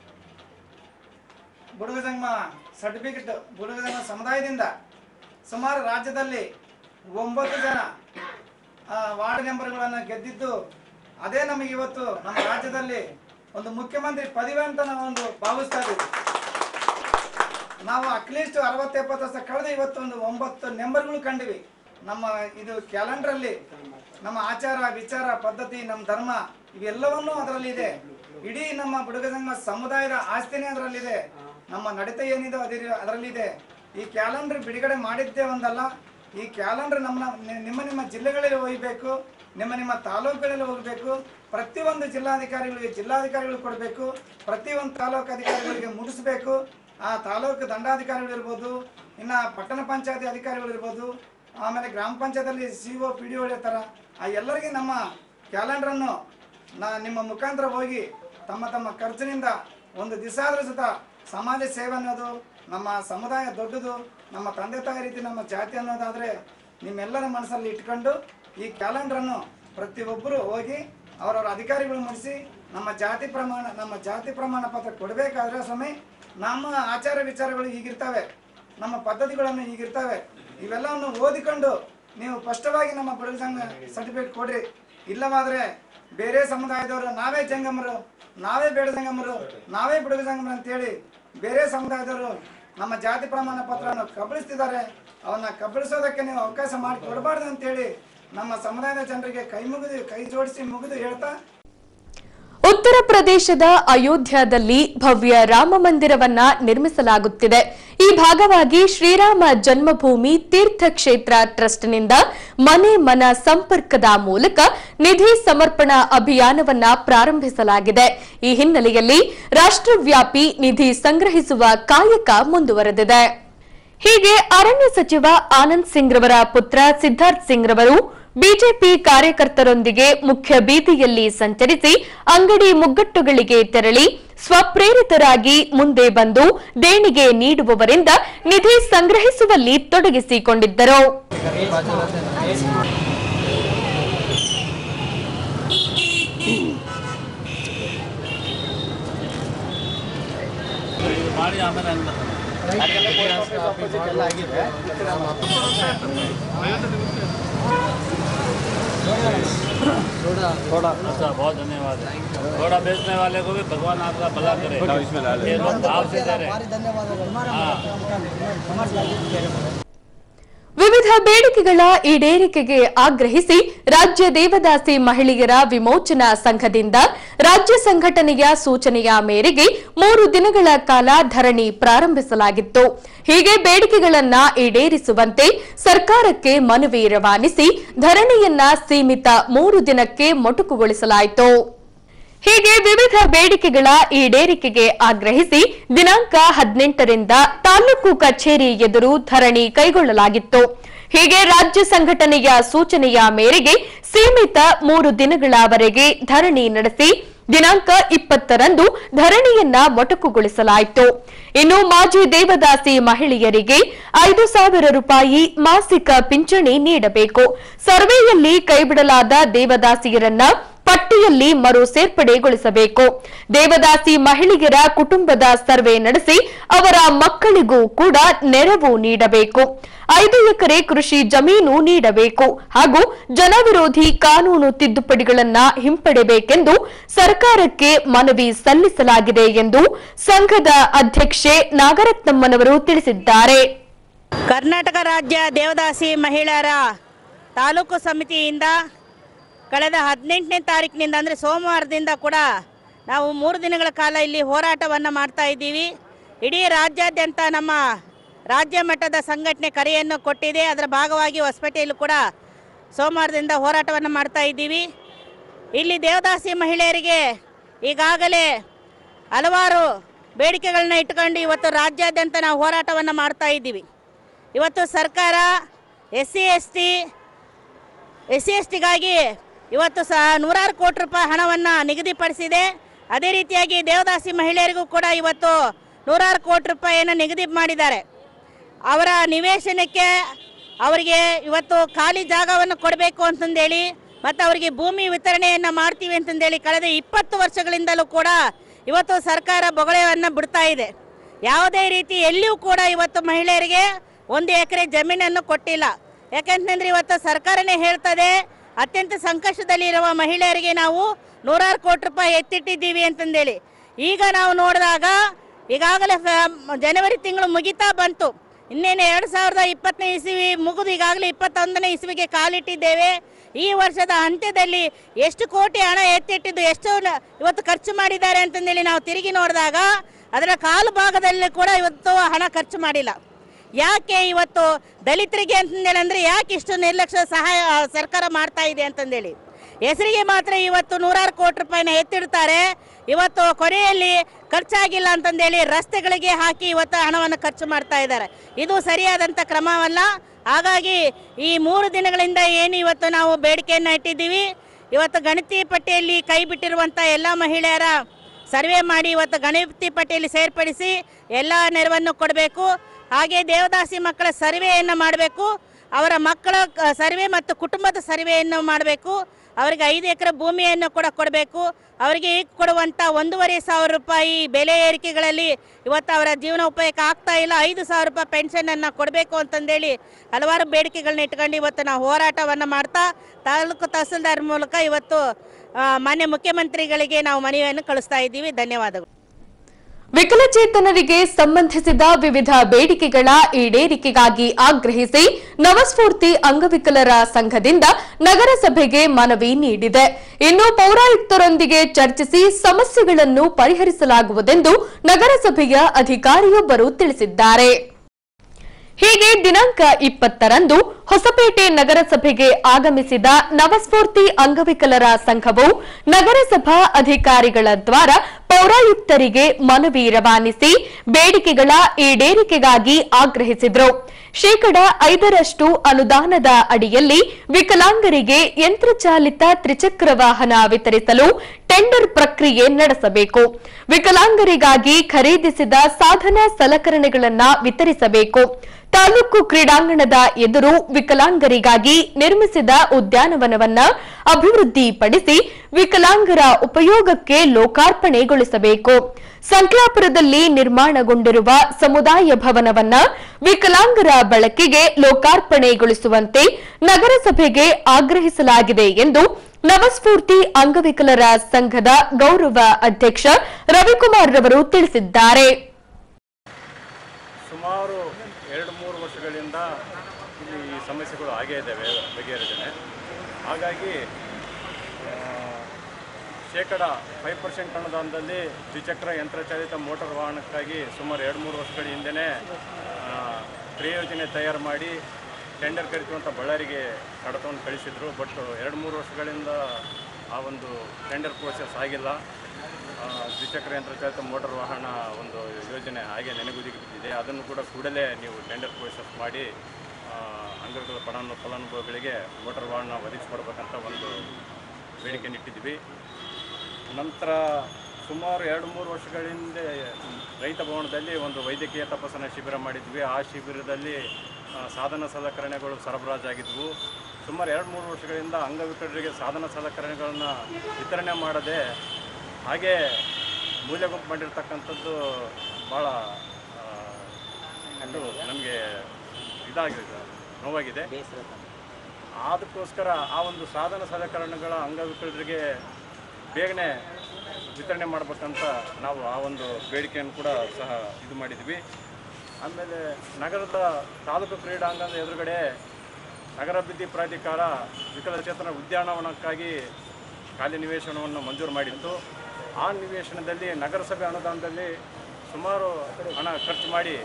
ಬುಡುಗಜಂಗ ಸರ್ಟಿಫಿಕೇಟ್ ಬುಡುಗಜಂಗ ಸಮುದಾಯದಿಂದ ಸುಮಾರು ರಾಜ್ಯದಲ್ಲಿ ಒಂಬತ್ತು ಜನ ಆ, ವಾರ್ಡ್ ಮೆಂಬರ್ಗಳನ್ನು ಗೆದ್ದಿದ್ದು ಅದೇ ನಮಗೆ ಇವತ್ತು ನಮ್ಮ ರಾಜ್ಯದಲ್ಲಿ ಒಂದು ಮುಖ್ಯಮಂತ್ರಿ ಪದವಿ ಅಂತ ನಾವು ಒಂದು ಭಾವಿಸ್ತಾ ಇದ್ದೀವಿ ನಾವು ಅಟ್ಲೀಸ್ಟ್ ಅರವತ್ತು ಎಪ್ಪತ್ತು ವರ್ಷ ಕಳೆದು ಇವತ್ತು ಒಂದು ಒಂಬತ್ತು ನೆಂಬರ್ಗಳು ಕಂಡಿವಿ ನಮ್ಮ ಇದು ಕ್ಯಾಲೆಂಡ್ರಲ್ಲಿ ನಮ್ಮ ಆಚಾರ ವಿಚಾರ ಪದ್ಧತಿ ನಮ್ಮ ಧರ್ಮ ಇವೆಲ್ಲವನ್ನೂ ಅದರಲ್ಲಿ ಇದೆ ಇಡೀ ನಮ್ಮ ಬುಡುಗಜಂಗ ಸಮುದಾಯದ ಆಸ್ತಿನೇ ಅದರಲ್ಲಿದೆ ನಮ್ಮ ನಡತೆ ಏನಿದೆ ಅದಿರ ಅದರಲ್ಲಿದೆ ಈ ಕ್ಯಾಲೆಂಡರ್ ಬಿಡುಗಡೆ ಮಾಡಿದ್ದೇ ಒಂದಲ್ಲ ಈ ಕ್ಯಾಲೆಂಡರ್ ನಮ್ಮ ನಿಮ್ಮ ನಿಮ್ಮ ಜಿಲ್ಲೆಗಳಲ್ಲಿ ಒಯ್ಯಬೇಕು ನಿಮ್ಮ ನಿಮ್ಮ ತಾಲೂಕುಗಳಲ್ಲಿ ಹೋಗಬೇಕು ಪ್ರತಿಯೊಂದು ಜಿಲ್ಲಾಧಿಕಾರಿಗಳಿಗೆ ಜಿಲ್ಲಾಧಿಕಾರಿಗಳು ಕೊಡಬೇಕು ಪ್ರತಿಯೊಂದು ತಾಲೂಕು ಅಧಿಕಾರಿಗಳಿಗೆ ಮುಟ್ಟಿಸ್ಬೇಕು ಆ ತಾಲೂಕು ದಂಡಾಧಿಕಾರಿಗಳು ಇರ್ಬೋದು ಇನ್ನು ಪಟ್ಟಣ ಪಂಚಾಯತಿ ಅಧಿಕಾರಿಗಳು ಇರ್ಬೋದು ಆಮೇಲೆ ಗ್ರಾಮ ಪಂಚಾಯತಲ್ಲಿ ಸಿ ಒ ಪಿ ಡಿ ಇರ್ತಾರ ಆ ಎಲ್ಲರಿಗೆ ನಮ್ಮ ಕ್ಯಾಲೆಂಡ್ರನ್ನು ನಾ ನಿಮ್ಮ ಮುಖಾಂತರ ಹೋಗಿ ತಮ್ಮ ತಮ್ಮ ಖರ್ಚಿನಿಂದ ಒಂದು ದಿವಸ ಆದರೂ ಸುತ ಸಮಾಜ ಸೇವೆ ಅನ್ನೋದು ನಮ್ಮ ಸಮುದಾಯ ದೊಡ್ಡದು ನಮ್ಮ ತಂದೆ ತಾಯಿ ರೀತಿ ನಮ್ಮ ಜಾತಿ ಅನ್ನೋದಾದರೆ ನಿಮ್ಮೆಲ್ಲರ ಮನಸ್ಸಲ್ಲಿ ಇಟ್ಕೊಂಡು ಈ ಕ್ಯಾಲೆಂಡ್ರನ್ನು ಪ್ರತಿಯೊಬ್ಬರು ಹೋಗಿ ಅವರವರ ಅಧಿಕಾರಿಗಳು ಮುಗಿಸಿ ನಮ್ಮ ಜಾತಿ ಪ್ರಮಾಣ ನಮ್ಮ ಜಾತಿ ಪ್ರಮಾಣ ಪತ್ರ ಕೊಡಬೇಕಾದ್ರೆ ಸ್ವಾಮಿ ನಮ್ಮ ಆಚಾರ ವಿಚಾರಗಳು ಹೀಗಿರ್ತವೆ ನಮ್ಮ ಪದ್ಧತಿಗಳನ್ನು ಹೀಗಿರ್ತವೆ ಇವೆಲ್ಲವನ್ನು ಓದಿಕೊಂಡು ನೀವು ಸ್ಪಷ್ಟವಾಗಿ ನಮ್ಮ ಬಡಗ ಸಂಘ ಸರ್ಟಿಫಿಕೇಟ್ ಕೊಡ್ರಿ ಇಲ್ಲವಾದ್ರೆ ಬೇರೆ ಸಮುದಾಯದವರು ನಾವೇ ಜಂಗಮರು ನಾವೇ ಬೇಡ ಜಂಗಮರು ನಾವೇ ಬುಡಗ ಜಂಗಮರು ಅಂತೇಳಿ ಬೇರೆ ಸಮುದಾಯದವರು ನಮ್ಮ ಜಾತಿ ಪ್ರಮಾಣ ಪತ್ರವನ್ನು ಕಬಳಿಸ್ತಿದ್ದಾರೆ ಅವನ್ನ ಕಬಳಿಸೋದಕ್ಕೆ ನೀವು ಅವಕಾಶ ಮಾಡಿ ಕೊಡಬಾರ್ದು ಅಂತೇಳಿ ನಮ್ಮ ಸಮುದಾಯದ ಜನರಿಗೆ ಕೈ ಮುಗಿದು ಕೈ ಜೋಡಿಸಿ ಮುಗಿದು ಹೇಳ್ತಾ ಉತ್ತರ ಪ್ರದೇಶದ ಅಯೋಧ್ಯದಲ್ಲಿ ಭವ್ಯ ರಾಮ ಮಂದಿರವನ್ನ ನಿರ್ಮಿಸಲಾಗುತ್ತಿದೆ ಈ ಭಾಗವಾಗಿ ಶ್ರೀರಾಮ ಜನ್ಮಭೂಮಿ ತೀರ್ಥಕ್ಷೇತ್ರ ಟ್ರಸ್ಟ್ನಿಂದ ಮನೆ ಮನ ಸಂಪರ್ಕದ ಮೂಲಕ ನಿಧಿ ಸಮರ್ಪಣಾ ಅಭಿಯಾನವನ್ನ ಪ್ರಾರಂಭಿಸಲಾಗಿದೆ ಈ ಹಿನ್ನೆಲೆಯಲ್ಲಿ ರಾಷ್ಟ್ರವ್ಯಾಪಿ ನಿಧಿ ಸಂಗ್ರಹಿಸುವ ಕಾಯಕ ಮುಂದುವರೆದಿದೆ ಹೀಗೆ ಅರಣ್ಯ ಸಚಿವ ಆನಂದ್ ಸಿಂಗ್ ರವರ ಪುತ್ರ ಸಿದ್ಧಾರ್ಥ್ ಸಿಂಗ್ ರವರು ಬಿಜೆಪಿ ಕಾರ್ಯಕರ್ತರೊಂದಿಗೆ ಮುಖ್ಯ ಬೀದಿಯಲ್ಲಿ ಸಂಚರಿಸಿ ಅಂಗಡಿ ಮುಗ್ಗಟ್ಟುಗಳಿಗೆ ತೆರಳಿ ಸ್ವಪ್ರೇರಿತರಾಗಿ ಮುಂದೆ ಬಂದು ದೇಣಿಗೆ ನೀಡುವವರಿಂದ ನಿಧಿ ಸಂಗ್ರಹಿಸುವಲ್ಲಿ ತೊಡಗಿಸಿಕೊಂಡಿದ್ದರು अच्छा बहुत धन्यवाद है थोड़ा बेचने वाले को भी भगवान आपका भला करे ये लोग भाव से दे रहे हैं हाँ ವಿವಿಧ ಬೇಡಿಕೆಗಳ ಈಡೇರಿಕೆಗೆ ಆಗ್ರಹಿಸಿ ರಾಜ್ಯ ದೇವದಾಸಿ ಮಹಿಳೆಯರ ವಿಮೋಚನಾ ಸಂಘದಿಂದ ರಾಜ್ಯ ಸಂಘಟನೆಯ ಸೂಚನೆಯ ಮೇರೆಗೆ ಮೂರು ದಿನಗಳ ಕಾಲ ಧರಣಿ ಪ್ರಾರಂಭಿಸಲಾಗಿತ್ತು ಹೀಗೆ ಬೇಡಿಕೆಗಳನ್ನ ಈಡೇರಿಸುವಂತೆ ಸರ್ಕಾರಕ್ಕೆ ಮನವಿ ರವಾನಿಸಿ ಧರಣಿಯನ್ನ ಸೀಮಿತ ಮೂರು ದಿನಕ್ಕೆ ಮೊಟಕುಗೊಳಿಸಲಾಯಿತು ಹೀಗೆ ವಿವಿಧ ಬೇಡಿಕೆಗಳ ಈಡೇರಿಕೆಗೆ ಆಗ್ರಹಿಸಿ ದಿನಾಂಕ ಹದಿನೆಂಟರಿಂದ ತಾಲೂಕು ಕಚೇರಿ ಎದುರು ಧರಣಿ ಕೈಗೊಳ್ಳಲಾಗಿತ್ತು ಹೀಗೆ ರಾಜ್ಯ ಸಂಘಟನೆಯ ಸೂಚನೆಯ ಮೇರೆಗೆ ಸೀಮಿತ ಮೂರು ದಿನಗಳವರೆಗೆ ಧರಣಿ ನಡೆಸಿ ದಿನಾಂಕ ಇಪ್ಪತ್ತರಂದು ಧರಣಿಯನ್ನ ಮೊಟಕುಗೊಳಿಸಲಾಯಿತು ಇನ್ನು ಮಾಜಿ ದೇವದಾಸಿ ಮಹಿಳೆಯರಿಗೆ ಐದು ಸಾವಿರ ರೂಪಾಯಿ ಮಾಸಿಕ ಪಿಂಚಣಿ ನೀಡಬೇಕು ಸರ್ವೆಯಲ್ಲಿ ಕೈಬಿಡಲಾದ ದೇವದಾಸಿಯರನ್ನ ಪಟ್ಟಿಯಲ್ಲಿ ಮರು ಸೇರ್ಪಡೆಗೊಳಿಸಬೇಕು ದೇವದಾಸಿ ಮಹಿಳೆಯರ ಕುಟುಂಬದ ಸರ್ವೆ ನಡೆಸಿ ಅವರ ಮಕ್ಕಳಿಗೂ ಕೂಡ ನೆರವು ನೀಡಬೇಕು ಐದು ಎಕರೆ ಕೃಷಿ ಜಮೀನು ನೀಡಬೇಕು ಹಾಗೂ ಜನವಿರೋಧಿ ಕಾನೂನು ತಿದ್ದುಪಡಿಗಳನ್ನ ಹಿಂಪಡೆಬೇಕೆಂದು ಸರ್ಕಾರಕ್ಕೆ ಮನವಿ ಸಲ್ಲಿಸಲಾಗಿದೆ ಎಂದು ಸಂಘದ ಅಧ್ಯಕ್ಷೆ ನಾಗರತ್ನಮ್ಮನವರು ತಿಳಿಸಿದ್ದಾರೆ ಕರ್ನಾಟಕ ರಾಜ್ಯ ದೇವದಾಸಿ ಮಹಿಳೆಯರ ತಾಲೂಕು ಸಮಿತಿಯಿಂದ ಕಳೆದ ಹದಿನೆಂಟನೇ ತಾರೀಕಿನಿಂದ ಅಂದರೆ ಸೋಮವಾರದಿಂದ ಕೂಡ ನಾವು ಮೂರು ದಿನಗಳ ಕಾಲ ಇಲ್ಲಿ ಹೋರಾಟವನ್ನು ಮಾಡ್ತಾ ಇದ್ದೀವಿ ಇಡೀ ರಾಜ್ಯಾದ್ಯಂತ ನಮ್ಮ ರಾಜ್ಯ ಮಟ್ಟದ ಸಂಘಟನೆ ಕರೆಯನ್ನು ಕೊಟ್ಟಿದೆ ಅದರ ಭಾಗವಾಗಿ ಹೊಸಪೇಟೆಯಲ್ಲೂ ಕೂಡ ಸೋಮವಾರದಿಂದ ಹೋರಾಟವನ್ನು ಮಾಡ್ತಾ ಇದ್ದೀವಿ ಇಲ್ಲಿ ದೇವದಾಸಿ ಮಹಿಳೆಯರಿಗೆ ಈಗಾಗಲೇ ಹಲವಾರು ಬೇಡಿಕೆಗಳನ್ನ ಇಟ್ಕೊಂಡು ಇವತ್ತು ರಾಜ್ಯಾದ್ಯಂತ ನಾವು ಹೋರಾಟವನ್ನು ಮಾಡ್ತಾ ಇದ್ದೀವಿ ಇವತ್ತು ಸರ್ಕಾರ S C S T S C S ಟಿಗಾಗಿ ಇವತ್ತು ಸಹ ನೂರಾರು ಕೋಟಿ ರೂಪಾಯಿ ಹಣವನ್ನು ನಿಗದಿಪಡಿಸಿದೆ ಅದೇ ರೀತಿಯಾಗಿ ದೇವದಾಸಿ ಮಹಿಳೆಯರಿಗೂ ಕೂಡ ಇವತ್ತು ನೂರಾರು ಕೋಟಿ ರೂಪಾಯಿಯನ್ನು ನಿಗದಿ ಮಾಡಿದ್ದಾರೆ ಅವರ ನಿವೇಶನಕ್ಕೆ ಅವರಿಗೆ ಇವತ್ತು ಖಾಲಿ ಜಾಗವನ್ನು ಕೊಡಬೇಕು ಅಂತಂದೇಳಿ ಮತ್ತು ಅವರಿಗೆ ಭೂಮಿ ವಿತರಣೆಯನ್ನು ಮಾಡ್ತೀವಿ ಅಂತಂದೇಳಿ ಕಳೆದ ಇಪ್ಪತ್ತು ವರ್ಷಗಳಿಂದಲೂ ಕೂಡ ಇವತ್ತು ಸರ್ಕಾರ ಬೊಗಳೆಯನ್ನು ಬಿಡ್ತಾ ಇದೆ ಯಾವುದೇ ರೀತಿ ಎಲ್ಲಿಯೂ ಕೂಡ ಇವತ್ತು ಮಹಿಳೆಯರಿಗೆ ಒಂದು ಎಕರೆ ಜಮೀನನ್ನು ಕೊಟ್ಟಿಲ್ಲ ಯಾಕಂತಂದ್ರೆ ಇವತ್ತು ಸರ್ಕಾರನೇ ಹೇಳ್ತದೆ ಅತ್ಯಂತ ಸಂಕಷ್ಟದಲ್ಲಿ ಇರುವ ಮಹಿಳೆಯರಿಗೆ ನಾವು ನೂರಾರು ಕೋಟಿ ರೂಪಾಯಿ ಎತ್ತಿಟ್ಟಿದ್ದೀವಿ ಅಂತಂದೇಳಿ ಈಗ ನಾವು ನೋಡಿದಾಗ ಈಗಾಗಲೇ ಫ- ಜನವರಿ ತಿಂಗಳು ಮುಗಿತಾ ಬಂತು ಇನ್ನೇನು ಎರಡು ಸಾವಿರದ ಇಪ್ಪತ್ತನೇ ಇಸವಿ ಮುಗಿದು ಈಗಾಗಲೇ ಇಪ್ಪತ್ತೊಂದನೇ ಇಸವಿಗೆ ಕಾಲಿಟ್ಟಿದ್ದೇವೆ ಈ ವರ್ಷದ ಅಂತ್ಯದಲ್ಲಿ ಎಷ್ಟು ಕೋಟಿ ಹಣ ಎತ್ತಿಟ್ಟಿದ್ದು ಎಷ್ಟು ನ- ಇವತ್ತು ಖರ್ಚು ಮಾಡಿದ್ದಾರೆ ಅಂತಂದೇಳಿ ನಾವು ತಿರುಗಿ ನೋಡಿದಾಗ ಅದರ ಕಾಲು ಭಾಗದಲ್ಲಿ ಕೂಡ ಇವತ್ತು ಹಣ ಖರ್ಚು ಮಾಡಿಲ್ಲ ಯಾಕೆ ಇವತ್ತು ದಲಿತರಿಗೆ ಅಂತಂದೇಳಿ ಅಂದ್ರೆ ಯಾಕೆ ಇಷ್ಟು ನಿರ್ಲಕ್ಷ್ಯ ಸಹಾಯ ಆ, ಸರ್ಕಾರ ಮಾಡ್ತಾ ಇದೆ ಅಂತಂದೇಳಿ ಹೆಸರಿಗೆ ಮಾತ್ರ ಇವತ್ತು ನೂರಾರು ಕೋಟಿ ರೂಪಾಯಿನ ಎತ್ತಿಡ್ತಾರೆ ಇವತ್ತು ಕೊನೆಯಲ್ಲಿ ಖರ್ಚಾಗಿಲ್ಲ ಅಂತಂದೇಳಿ ರಸ್ತೆಗಳಿಗೆ ಹಾಕಿ ಇವತ್ತು ಹಣವನ್ನು ಖರ್ಚು ಮಾಡ್ತಾ ಇದ್ದಾರೆ ಇದು ಸರಿಯಾದಂಥ ಕ್ರಮವಲ್ಲ ಹಾಗಾಗಿ ಈ ಮೂರು ದಿನಗಳಿಂದ ಏನು ಇವತ್ತು ನಾವು ಬೇಡಿಕೆಯನ್ನು ಇಟ್ಟಿದ್ದೀವಿ ಇವತ್ತು ಗಣತಿ ಪಟ್ಟಿಯಲ್ಲಿ ಕೈ ಬಿಟ್ಟಿರುವಂಥ ಎಲ್ಲ ಮಹಿಳೆಯರ ಸರ್ವೆ ಮಾಡಿ ಇವತ್ತು ಗಣಪತಿ ಪಟ್ಟಿಯಲ್ಲಿ ಸೇರ್ಪಡಿಸಿ ಎಲ್ಲ ನೆರವನ್ನು ಕೊಡಬೇಕು ಹಾಗೆ ದೇವದಾಸಿ ಮಕ್ಕಳ ಸರ್ವೆಯನ್ನು ಮಾಡಬೇಕು ಅವರ ಮಕ್ಕಳ ಕ- ಸರ್ವೆ ಮತ್ತು ಕುಟುಂಬದ ಸರ್ವೆಯನ್ನು ಮಾಡಬೇಕು ಅವರಿಗೆ ಐದು ಎಕರೆ ಭೂಮಿಯನ್ನು ಕೂಡ ಕೊಡಬೇಕು ಅವರಿಗೆ ಈಗ ಕೊಡುವಂಥ ಒಂದೂವರೆ ಸಾವಿರ ರೂಪಾಯಿ ಬೆಲೆ ಏರಿಕೆಗಳಲ್ಲಿ ಇವತ್ತು ಅವರ ಜೀವನ ಉಪಯೋಗ ಆಗ್ತಾ ಇಲ್ಲ ಐದು ಸಾವಿರ ರೂಪಾಯಿ ಪೆನ್ಷನನ್ನು ಕೊಡಬೇಕು ಅಂತಂದೇಳಿ ಹಲವಾರು ಬೇಡಿಕೆಗಳನ್ನ ಇಟ್ಕೊಂಡು ಇವತ್ತು ನಾವು ಹೋರಾಟವನ್ನು ಮಾಡ್ತಾ ತಾಲೂಕು ತಹಸೀಲ್ದಾರ್ ಮೂಲಕ ಇವತ್ತು ಆ, ಮಾನ್ಯ ಮುಖ್ಯಮಂತ್ರಿಗಳಿಗೆ ನಾವು ಮನವಿಯನ್ನು ಕಳಿಸ್ತಾ ಇದ್ದೀವಿ ಧನ್ಯವಾದಗಳು ವಿಕಲಚೇತನರಿಗೆ ಸಂಬಂಧಿಸಿದ ವಿವಿಧ ಬೇಡಿಕೆಗಳ ಈಡೇರಿಕೆಗಾಗಿ ಆಗ್ರಹಿಸಿ ನವಸ್ಫೂರ್ತಿ ಅಂಗವಿಕಲರ ಸಂಘದಿಂದ ನಗರಸಭೆಗೆ ಮನವಿ ನೀಡಿದೆ ಇನ್ನು ಪೌರಾಯುಕ್ತರೊಂದಿಗೆ ಚರ್ಚಿಸಿ ಸಮಸ್ಯೆಗಳನ್ನು ಪರಿಹರಿಸಲಾಗುವುದೆಂದು ನಗರಸಭೆಯ ಅಧಿಕಾರಿಯೊಬ್ಬರು ತಿಳಿಸಿದ್ದಾರೆ ಹೀಗೆ ದಿನಾಂಕ ಇಪ್ಪತ್ತರಂದು ಹೊಸಪೇಟೆ ನಗರಸಭೆಗೆ ಆಗಮಿಸಿದ ನವಸ್ಫೂರ್ತಿ ಅಂಗವಿಕಲರ ಸಂಘವು ನಗರಸಭಾ ಅಧಿಕಾರಿಗಳ ದ್ವಾರ ಪೌರಾಯುಕ್ತರಿಗೆ ಮನವಿ ರವಾನಿಸಿ ಬೇಡಿಕೆಗಳ ಈಡೇರಿಕೆಗಾಗಿ ಆಗ್ರಹಿಸಿದರು ಶೇಕಡ ಐದರಷ್ಟು ಅನುದಾನದ ಅಡಿಯಲ್ಲಿ ವಿಕಲಾಂಗರಿಗೆ ಯಂತ್ರಚಾಲಿತ ತ್ರಿಚಕ್ರ ವಾಹನ ವಿತರಿಸಲು ಟೆಂಡರ್ ಪ್ರಕ್ರಿಯೆ ನಡೆಸಬೇಕು ವಿಕಲಾಂಗರಿಗಾಗಿ ಖರೀದಿಸಿದ ಸಾಧನ ಸಲಕರಣೆಗಳನ್ನು ವಿತರಿಸಬೇಕು ತಾಲೂಕು ಕ್ರೀಡಾಂಗಣದ ಎದುರು ವಿಕಲಾಂಗರಿಗಾಗಿ ನಿರ್ಮಿಸಿದ ಉದ್ಯಾನವನವನ್ನ ಅಭಿವೃದ್ಧಿಪಡಿಸಿ ವಿಕಲಾಂಗರ ಉಪಯೋಗಕ್ಕೆ ಲೋಕಾರ್ಪಣೆಗೊಳಿಸಬೇಕು ಸಂಕ್ಲಾಪುರದಲ್ಲಿ ನಿರ್ಮಾಣಗೊಂಡಿರುವ ಸಮುದಾಯ ಭವನವನ್ನ ವಿಕಲಾಂಗರ ಬಳಕೆಗೆ ಲೋಕಾರ್ಪಣೆಗೊಳಿಸುವಂತೆ ನಗರಸಭೆಗೆ ಆಗ್ರಹಿಸಲಾಗಿದೆ ಎಂದು ನವಸ್ಫೂರ್ತಿ ಅಂಗವಿಕಲರ ಸಂಘದ ಗೌರವ ಅಧ್ಯಕ್ಷ ರವಿಕುಮಾರ್ ರವರು ತಿಳಿಸಿದ್ದಾರೆ ಸುಮಾರು ಎರಡು ಮೂರು ವರ್ಷಗಳಿಂದ ಇಲ್ಲಿ ಈ ಸಮಸ್ಯೆಗಳು ಆಗೇ ಇದ್ದಾವೆ ಬಗೆಹರಿದ್ದೇನೆ ಹಾಗಾಗಿ ಆ, ಶೇಕಡ ಫೈವ್ ಪರ್ಸೆಂಟ್ ಅನುದಾನದಲ್ಲಿ ದ್ವಿಚಕ್ರ ಯಂತ್ರಚಾಲಿತ ಮೋಟಾರ್ ವಾಹನಕ್ಕಾಗಿ ಸುಮಾರು ಎರಡು ಮೂರು ವರ್ಷಗಳ ಹಿಂದೆಯೇ ಕ್ರಿಯೋಜನೆ ತಯಾರು ಮಾಡಿ ಟೆಂಡರ್ ಕರಿತು ಬಳ್ಳಾರಿಗೆ ಕಡತವನ್ನು ಕಳಿಸಿದ್ರು ಬಟ್ ಎರಡು ಮೂರು ವರ್ಷಗಳಿಂದ ಆ ಒಂದು ಟೆಂಡರ್ ಪ್ರೋಸೆಸ್ ಆಗಿಲ್ಲ ಆ, ದ್ವಿಚಕ್ರ ಯಂತ್ರಚಾಲಿತ ಮೋಟಾರ್ ವಾಹನ ಒಂದು ಯೋಜನೆ ಹಾಗೆ ನೆನೆಗುದಿಗೆ ಬಿದ್ದಿದೆ ಅದನ್ನು ಕೂಡ ಕೂಡಲೇ ನೀವು ಟೆಂಡರ್ ಪ್ರೋಸೆಸ್ ಮಾಡಿ ಆ, ಅಂಗವಿಕಲ ಫಲಾನು ಫಲಾನುಭವಿಗಳಿಗೆ ಮೋಟಾರ್ ವಾಹನ ಒದಗಿಸ್ಕೊಡ್ಬೇಕಂತ ಒಂದು ಬೇಡಿಕೆ ಇಟ್ಟಿದ್ವಿ ನಂತರ ಸುಮಾರು ಎರಡು ಮೂರು ವರ್ಷಗಳ ಹಿಂದೆ ರೈತ ಭವನದಲ್ಲಿ ಒಂದು ವೈದ್ಯಕೀಯ ತಪಾಸಣಾ ಶಿಬಿರ ಮಾಡಿದ್ವಿ ಆ ಶಿಬಿರದಲ್ಲಿ ಆ, ಸಾಧನ ಸಲಕರಣೆಗಳು ಸರಬರಾಜಾಗಿದ್ವು ಸುಮಾರು ಎರಡು ಮೂರು ವರ್ಷಗಳಿಂದ ಅಂಗವಿಕಲರಿಗೆ ಸಾಧನ ಸಲಕರಣೆಗಳನ್ನು ವಿತರಣೆ ಮಾಡದೆ ಹಾಗೆ ಮೂಲೆ ಗುಂಪು ಮಾಡಿರ್ತಕ್ಕಂಥದ್ದು ಭಾಳ ಅದು ನಮಗೆ ಇದಾಗಿದೆ ನೋವಾಗಿದೆ ಅದಕ್ಕೋಸ್ಕರ ಆ ಒಂದು ಸಾಧನ ಸಲಕರಣೆಗಳ ಅಂಗವಿಕಲರಿಗೆ ಬೇಗನೆ ವಿತರಣೆ ಮಾಡಬೇಕಂತ ನಾವು ಆ ಒಂದು ಬೇಡಿಕೆಯನ್ನು ಕೂಡ ಸಹ ಇದು ಮಾಡಿದ್ವಿ ಆಮೇಲೆ ನಗರದ ತಾಲೂಕು ಕ್ರೀಡಾಂಗಣದ ಎದುರುಗಡೆ ನಗರಾಭಿವೃದ್ಧಿ ಪ್ರಾಧಿಕಾರ ವಿಕಲಚೇತನ ಉದ್ಯಾನವನಕ್ಕಾಗಿ ಖಾಲಿ ನಿವೇಶನವನ್ನು ಮಂಜೂರು ಮಾಡಿತ್ತು ಆ ನಿವೇಶನದಲ್ಲಿ ನಗರಸಭೆ ಅನುದಾನದಲ್ಲಿ ಸುಮಾರು ಹಣ ಖರ್ಚು ಮಾಡಿ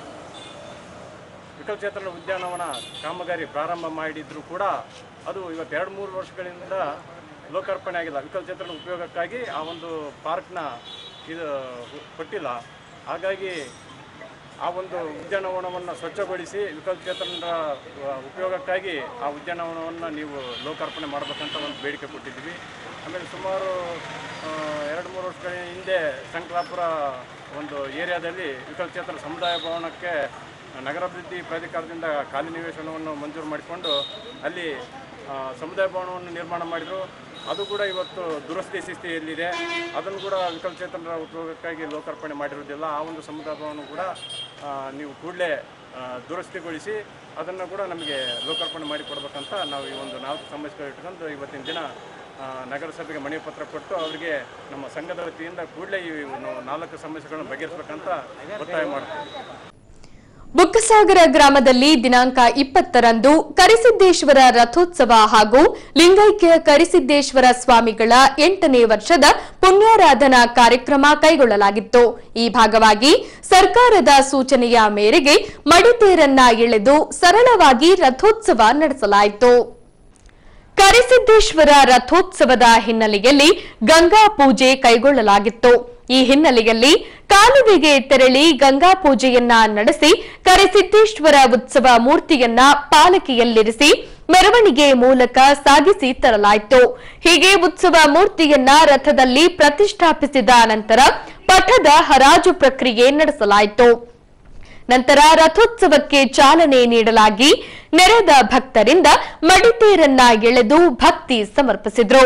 ವಿಕಲಚೇತನ ಉದ್ಯಾನವನ ಕಾಮಗಾರಿ ಪ್ರಾರಂಭ ಮಾಡಿದ್ರು ಕೂಡ ಅದು ಇವತ್ತು ಎರಡು ಮೂರು ವರ್ಷಗಳಿಂದ ಲೋಕಾರ್ಪಣೆ ಆಗಿಲ್ಲ ವಿಕಲಚೇತನ ಉಪಯೋಗಕ್ಕಾಗಿ ಆ ಒಂದು ಪಾರ್ಕ್ನ ಇದು ಕೊಟ್ಟಿಲ್ಲ ಹಾಗಾಗಿ ಆ ಒಂದು ಉದ್ಯಾನವನವನ್ನು ಸ್ವಚ್ಛಗೊಳಿಸಿ ವಿಕಲಚೇತನರ ಉಪಯೋಗಕ್ಕಾಗಿ ಆ ಉದ್ಯಾನವನವನ್ನು ನೀವು ಲೋಕಾರ್ಪಣೆ ಮಾಡಬೇಕಂತ ಒಂದು ಬೇಡಿಕೆ ಕೊಟ್ಟಿದ್ವಿ ಆಮೇಲೆ ಸುಮಾರು ಆ, ಎರಡು ಮೂರು ವರ್ಷಗಳ ಹಿಂದೆ ಶಂಕರಾಪುರ ಒಂದು ಏರಿಯಾದಲ್ಲಿ ವಿಕಲಚೇತನ ಸಮುದಾಯ ಭವನಕ್ಕೆ ನಗರಾಭಿವೃದ್ಧಿ ಪ್ರಾಧಿಕಾರದಿಂದ ಖಾಲಿ ನಿವೇಶನವನ್ನು ಮಂಜೂರು ಮಾಡಿಕೊಂಡು ಅಲ್ಲಿ ಆ, ಸಮುದಾಯ ಭವನವನ್ನು ನಿರ್ಮಾಣ ಮಾಡಿದರು ಅದು ಕೂಡ ಇವತ್ತು ದುರಸ್ತಿ ಸ್ಥಿತಿಯಲ್ಲಿದೆ ಅದನ್ನು ಕೂಡ ವಿಕಲಚೇತನರ ಉಪಯೋಗಕ್ಕಾಗಿ ಲೋಕಾರ್ಪಣೆ ಮಾಡಿರೋದಿಲ್ಲ ಆ ಒಂದು ಸಮುದಾಯ ಭವನ ಕೂಡ ಆ, ನೀವು ಕೂಡಲೇ ದುರಸ್ತಿಗೊಳಿಸಿ ಅದನ್ನು ಕೂಡ ನಮಗೆ ಲೋಕಾರ್ಪಣೆ ಮಾಡಿಕೊಡ್ಬೇಕಂತ ನಾವು ಈ ಒಂದು ನಾಲ್ಕು ಸಮಸ್ಯೆಗಳು ಇಟ್ಕೊಂಡು ಇವತ್ತಿನ ದಿನ ಆ, ನಗರಸಭೆಗೆ ಮನವಿ ಪತ್ರ ಕೊಟ್ಟು ಅವರಿಗೆ ನಮ್ಮ ಸಂಘದ ವತಿಯಿಂದ ಕೂಡಲೇ ಈ ನಾವು ನಾಲ್ಕು ಸಮಸ್ಯೆಗಳನ್ನು ಬಗೆಹರಿಸಬೇಕಂತ ಒತ್ತಾಯ ಮಾಡ್ತೀವಿ ಬುಕ್ಕಸಾಗರ ಗ್ರಾಮದಲ್ಲಿ ದಿನಾಂಕ ಇಪ್ಪತ್ತರಂದು ಕರಿಸಿದ್ದೇಶ್ವರ ರಥೋತ್ಸವ ಹಾಗೂ ಲಿಂಗೈಕ್ಯ ಕರಿಸಿದ್ದೇಶ್ವರ ಸ್ವಾಮಿಗಳ ಎಂಟನೇ ವರ್ಷದ ಪುಣ್ಯಾರಾಧನಾ ಕಾರ್ಯಕ್ರಮ ಕೈಗೊಳ್ಳಲಾಗಿತ್ತು ಈ ಭಾಗವಾಗಿ ಸರ್ಕಾರದ ಸೂಚನೆಯ ಮೇರೆಗೆ ಮಡಿತೇರನ್ನ ಎಳೆದು ಸರಳವಾಗಿ ರಥೋತ್ಸವ ನಡೆಸಲಾಯಿತು ಕರಿಸಿದ್ದೇಶ್ವರ ರಥೋತ್ಸವದ ಹಿನ್ನೆಲೆಯಲ್ಲಿ ಗಂಗಾ ಪೂಜೆ ಕೈಗೊಳ್ಳಲಾಗಿತ್ತು ಈ ಹಿನ್ನೆಲೆಯಲ್ಲಿ ಕಾಲುವೆಗೆ ತೆರಳಿ ಗಂಗಾ ಪೂಜೆಯನ್ನ ನಡೆಸಿ ಕರಿಸಿದ್ದೇಶ್ವರ ಉತ್ಸವ ಮೂರ್ತಿಯನ್ನ ಪಾಲಕಿಯಲ್ಲಿರಿಸಿ ಮೆರವಣಿಗೆ ಮೂಲಕ ಸಾಗಿಸಿ ತರಲಾಯಿತು ಹೀಗೆ ಉತ್ಸವ ಮೂರ್ತಿಯನ್ನ ರಥದಲ್ಲಿ ಪ್ರತಿಷ್ಠಾಪಿಸಿದ ನಂತರ ಪಥದ ಹರಾಜು ಪ್ರಕ್ರಿಯೆ ನಡೆಸಲಾಯಿತು ನಂತರ ರಥೋತ್ಸವಕ್ಕೆ ಚಾಲನೆ ನೀಡಲಾಗಿ ನೆರೆದ ಭಕ್ತರಿಂದ ಮಡಿತೇರನ್ನ ಎಳೆದು ಭಕ್ತಿ ಸಮರ್ಪಿಸಿದ್ರು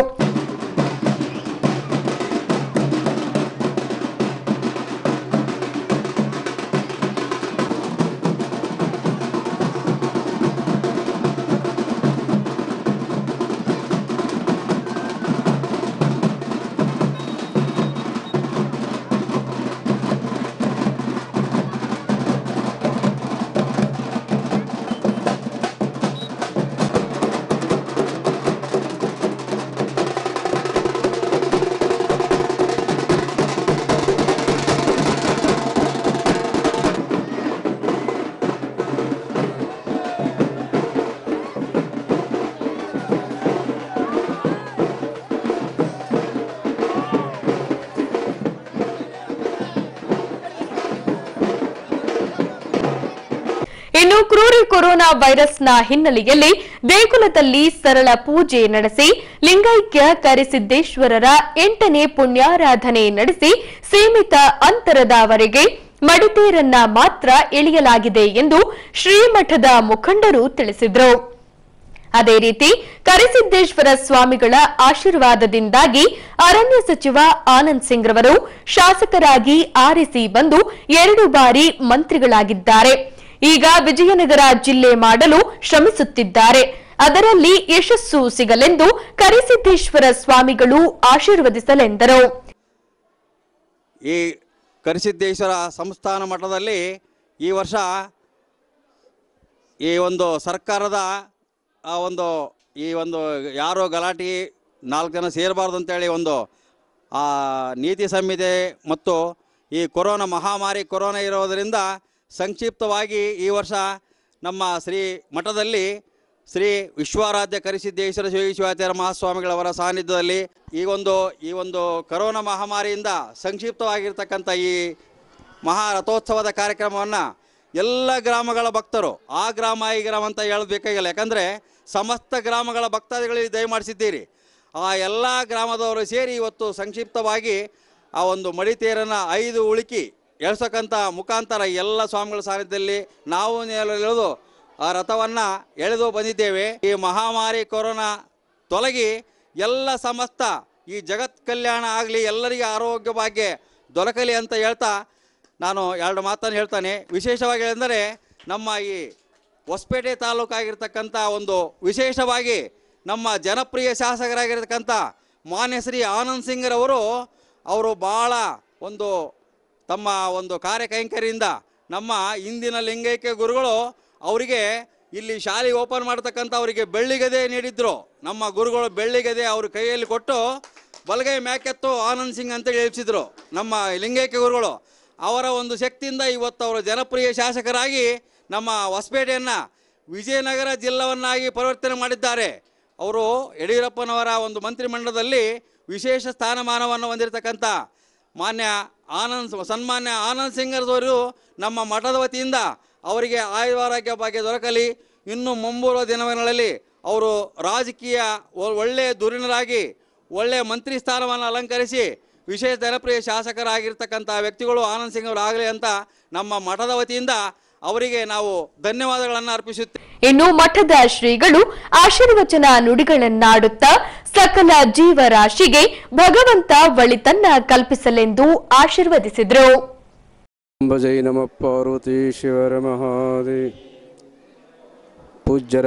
ಇನ್ನು ಕ್ರೂರಿ ಕೊರೋನಾ ವೈರಸ್ನ ಹಿನ್ನೆಲೆಯಲ್ಲಿ ದೇಗುಲದಲ್ಲಿ ಸರಳ ಪೂಜೆ ನಡೆಸಿ ಲಿಂಗೈಕ್ಯ ಕರಿಸಿದ್ದೇಶ್ವರರ ಎಂಟನೇ ಪುಣ್ಯಾರಾಧನೆ ನಡೆಸಿ ಸೀಮಿತ ಅಂತರದವರೆಗೆ ಮಡಿತೇರನ್ನ ಮಾತ್ರ ಇಳಿಯಲಾಗಿದೆ ಎಂದು ಶ್ರೀಮಠದ ಮುಖಂಡರು ತಿಳಿಸಿದರು ಅದೇ ರೀತಿ ಕರಿಸಿದ್ದೇಶ್ವರ ಸ್ವಾಮಿಗಳ ಆಶೀರ್ವಾದದಿಂದಾಗಿ ಅರಣ್ಯ ಸಚಿವ ಆನಂದ್ ಸಿಂಗ್ ರವರು ಶಾಸಕರಾಗಿ ಆರಿಸಿ ಬಂದು ಎರಡು ಬಾರಿ ಮಂತ್ರಿಗಳಾಗಿದ್ದಾರೆ ಈಗ ವಿಜಯನಗರ ಜಿಲ್ಲೆ ಮಾಡಲು ಶ್ರಮಿಸುತ್ತಿದ್ದಾರೆ ಅದರಲ್ಲಿ ಯಶಸ್ಸು ಸಿಗಲೆಂದು ಕರಿಸಿದ್ದೇಶ್ವರ ಸ್ವಾಮಿಗಳು ಆಶೀರ್ವದಿಸಲೆಂದರು ಈ ಕರಿಸಿದ್ದೇಶ್ವರ ಸಂಸ್ಥಾನ ಮಠದಲ್ಲಿ ಈ ವರ್ಷ ಈ ಒಂದು ಸರ್ಕಾರದ ಆ ಒಂದು ಈ ಒಂದು ಯಾರೋ ಗಲಾಟೆ ನಾಲ್ಕು ಜನ ಸೇರಬಾರ್ದು ಅಂತೇಳಿ ಒಂದು ಆ ನೀತಿ ಸಂಹಿತೆ ಮತ್ತು ಈ ಕೊರೋನಾ ಮಹಾಮಾರಿ ಕೊರೋನಾ ಇರೋದರಿಂದ ಸಂಕ್ಷಿಪ್ತವಾಗಿ ಈ ವರ್ಷ ನಮ್ಮ ಶ್ರೀ ಮಠದಲ್ಲಿ ಶ್ರೀ ವಿಶ್ವಾರಾಧ್ಯ ಕರಿಸಿದ್ದೇಶ್ವರ ಶಿವಾಚಾರ್ಯ ಮಹಾಸ್ವಾಮಿಗಳವರ ಸಾನ್ನಿಧ್ಯದಲ್ಲಿ ಈ ಒಂದು ಈ ಒಂದು ಕರೋನಾ ಮಹಾಮಾರಿಯಿಂದ ಸಂಕ್ಷಿಪ್ತವಾಗಿರ್ತಕ್ಕಂಥ ಈ ಮಹಾ ರಥೋತ್ಸವದ ಕಾರ್ಯಕ್ರಮವನ್ನು ಎಲ್ಲ ಗ್ರಾಮಗಳ ಭಕ್ತರು ಆ ಗ್ರಾಮ ಈ ಗ್ರಾಮ ಅಂತ ಹೇಳೋದು ಬೇಕಾಗಿಲ್ಲ ಯಾಕಂದರೆ ಸಮಸ್ತ ಗ್ರಾಮಗಳ ಭಕ್ತಾದಿಗಳಿಗೆ ದಯಮಾಡಿಸಿದ್ದೀರಿ ಆ ಎಲ್ಲ ಗ್ರಾಮದವರು ಸೇರಿ ಇವತ್ತು ಸಂಕ್ಷಿಪ್ತವಾಗಿ ಆ ಒಂದು ಮಡಿತೇರನ್ನು ಐದು ಉಳುಕಿ ಎಳ್ಸಕ್ಕಂಥ ಮುಖಾಂತರ ಎಲ್ಲ ಸ್ವಾಮಿಗಳ ಸಾನ್ನಿಧ್ಯದಲ್ಲಿ ನಾವು ಎಳೆದು ಆ ರಥವನ್ನು ಎಳೆದು ಬಂದಿದ್ದೇವೆ ಈ ಮಹಾಮಾರಿ ಕೊರೋನಾ ತೊಲಗಿ ಎಲ್ಲ ಸಮಸ್ತ ಈ ಜಗತ್ ಕಲ್ಯಾಣ ಆಗಲಿ ಎಲ್ಲರಿಗೆ ಆರೋಗ್ಯ ಭಾಗ್ಯ ದೊರಕಲಿ ಅಂತ ಹೇಳ್ತಾ ನಾನು ಎರಡು ಮಾತನ್ನು ಹೇಳ್ತಾನೆ ವಿಶೇಷವಾಗಿ ಎಂದರೆ ನಮ್ಮ ಈ ಹೊಸಪೇಟೆ ತಾಲೂಕಾಗಿರ್ತಕ್ಕಂಥ ಒಂದು ವಿಶೇಷವಾಗಿ ನಮ್ಮ ಜನಪ್ರಿಯ ಶಾಸಕರಾಗಿರ್ತಕ್ಕಂಥ ಮಾನ್ಯ ಶ್ರೀ ಆನಂದ್ ಸಿಂಗ್ರವರು ಅವರು ಭಾಳ ಒಂದು ತಮ್ಮ ಒಂದು ಕಾರ್ಯಕೈಂಕರ್ಯದಿಂದ ನಮ್ಮ ಇಂದಿನ ಲಿಂಗೈಕ್ಯ ಗುರುಗಳು ಅವರಿಗೆ ಇಲ್ಲಿ ಶಾಲೆ ಓಪನ್ ಮಾಡ್ತಕ್ಕಂಥ ಅವರಿಗೆ ಬೆಳ್ಳಿಗದೆ ನೀಡಿದ್ರು ನಮ್ಮ ಗುರುಗಳು ಬೆಳ್ಳಿಗದೆ ಅವ್ರ ಕೈಯಲ್ಲಿ ಕೊಟ್ಟು ಬಲಗೈ ಮ್ಯಾಕೆತ್ತು ಆನಂದ್ ಸಿಂಗ್ ಅಂತ ಹೇಳ್ಸಿದ್ರು ನಮ್ಮ ಲಿಂಗೈಕ್ಯ ಗುರುಗಳು ಅವರ ಒಂದು ಶಕ್ತಿಯಿಂದ ಇವತ್ತು ಅವರು ಜನಪ್ರಿಯ ಶಾಸಕರಾಗಿ ನಮ್ಮ ಹೊಸಪೇಟೆಯನ್ನು ವಿಜಯನಗರ ಜಿಲ್ಲವನ್ನಾಗಿ ಪರಿವರ್ತನೆ ಮಾಡಿದ್ದಾರೆ ಅವರು ಯಡಿಯೂರಪ್ಪನವರ ಒಂದು ಮಂತ್ರಿಮಂಡಲದಲ್ಲಿ ವಿಶೇಷ ಸ್ಥಾನಮಾನವನ್ನು ಹೊಂದಿರತಕ್ಕಂಥ ಮಾನ್ಯ ಆನಂದ್ ಸನ್ಮಾನ್ಯ ಆನಂದ್ ಸಿಂಗರ್ದವರು ನಮ್ಮ ಮಠದ ವತಿಯಿಂದ ಅವರಿಗೆ ಆಯುರಾರೋಗ್ಯ ಭಾಗ್ಯ ದೊರಕಲಿ ಇನ್ನು ಮುಂಬರುವ ದಿನಗಳಲ್ಲಿ ಅವರು ರಾಜಕೀಯ ಒ- ಒಳ್ಳೆಯ ಧುರೀಣರಾಗಿ ಒಳ್ಳೆಯ ಮಂತ್ರಿ ಸ್ಥಾನವನ್ನು ಅಲಂಕರಿಸಿ ವಿಶೇಷ ಜನಪ್ರಿಯ ಶಾಸಕರಾಗಿರ್ತಕ್ಕಂಥ ವ್ಯಕ್ತಿಗಳು ಆನಂದ್ ಸಿಂಗ್ ಅವರು ಆಗಲಿ ಅಂತ ನಮ್ಮ ಮಠದ ವತಿಯಿಂದ ಅವರಿಗೆ ನಾವು ಧನ್ಯವಾದಗಳನ್ನು ಅರ್ಪಿಸುತ್ತೇವೆ ಇನ್ನು ಮಠದ ಶ್ರೀಗಳು ಆಶೀರ್ವಚನ ನುಡಿಗಳನ್ನಾಡುತ್ತಾ ಸಕಲ ಜೀವರಾಶಿಗೆ ಭಗವಂತ ಒಳಿತನ್ನ ಕಲ್ಪಿಸಲೆಂದು ಆಶೀರ್ವದಿಸಿದರು ಜೈ ನಮ ಪಾರ್ವತಿ ಶಿವರ ಮಹಾದೇ ಪೂಜ್ಯರ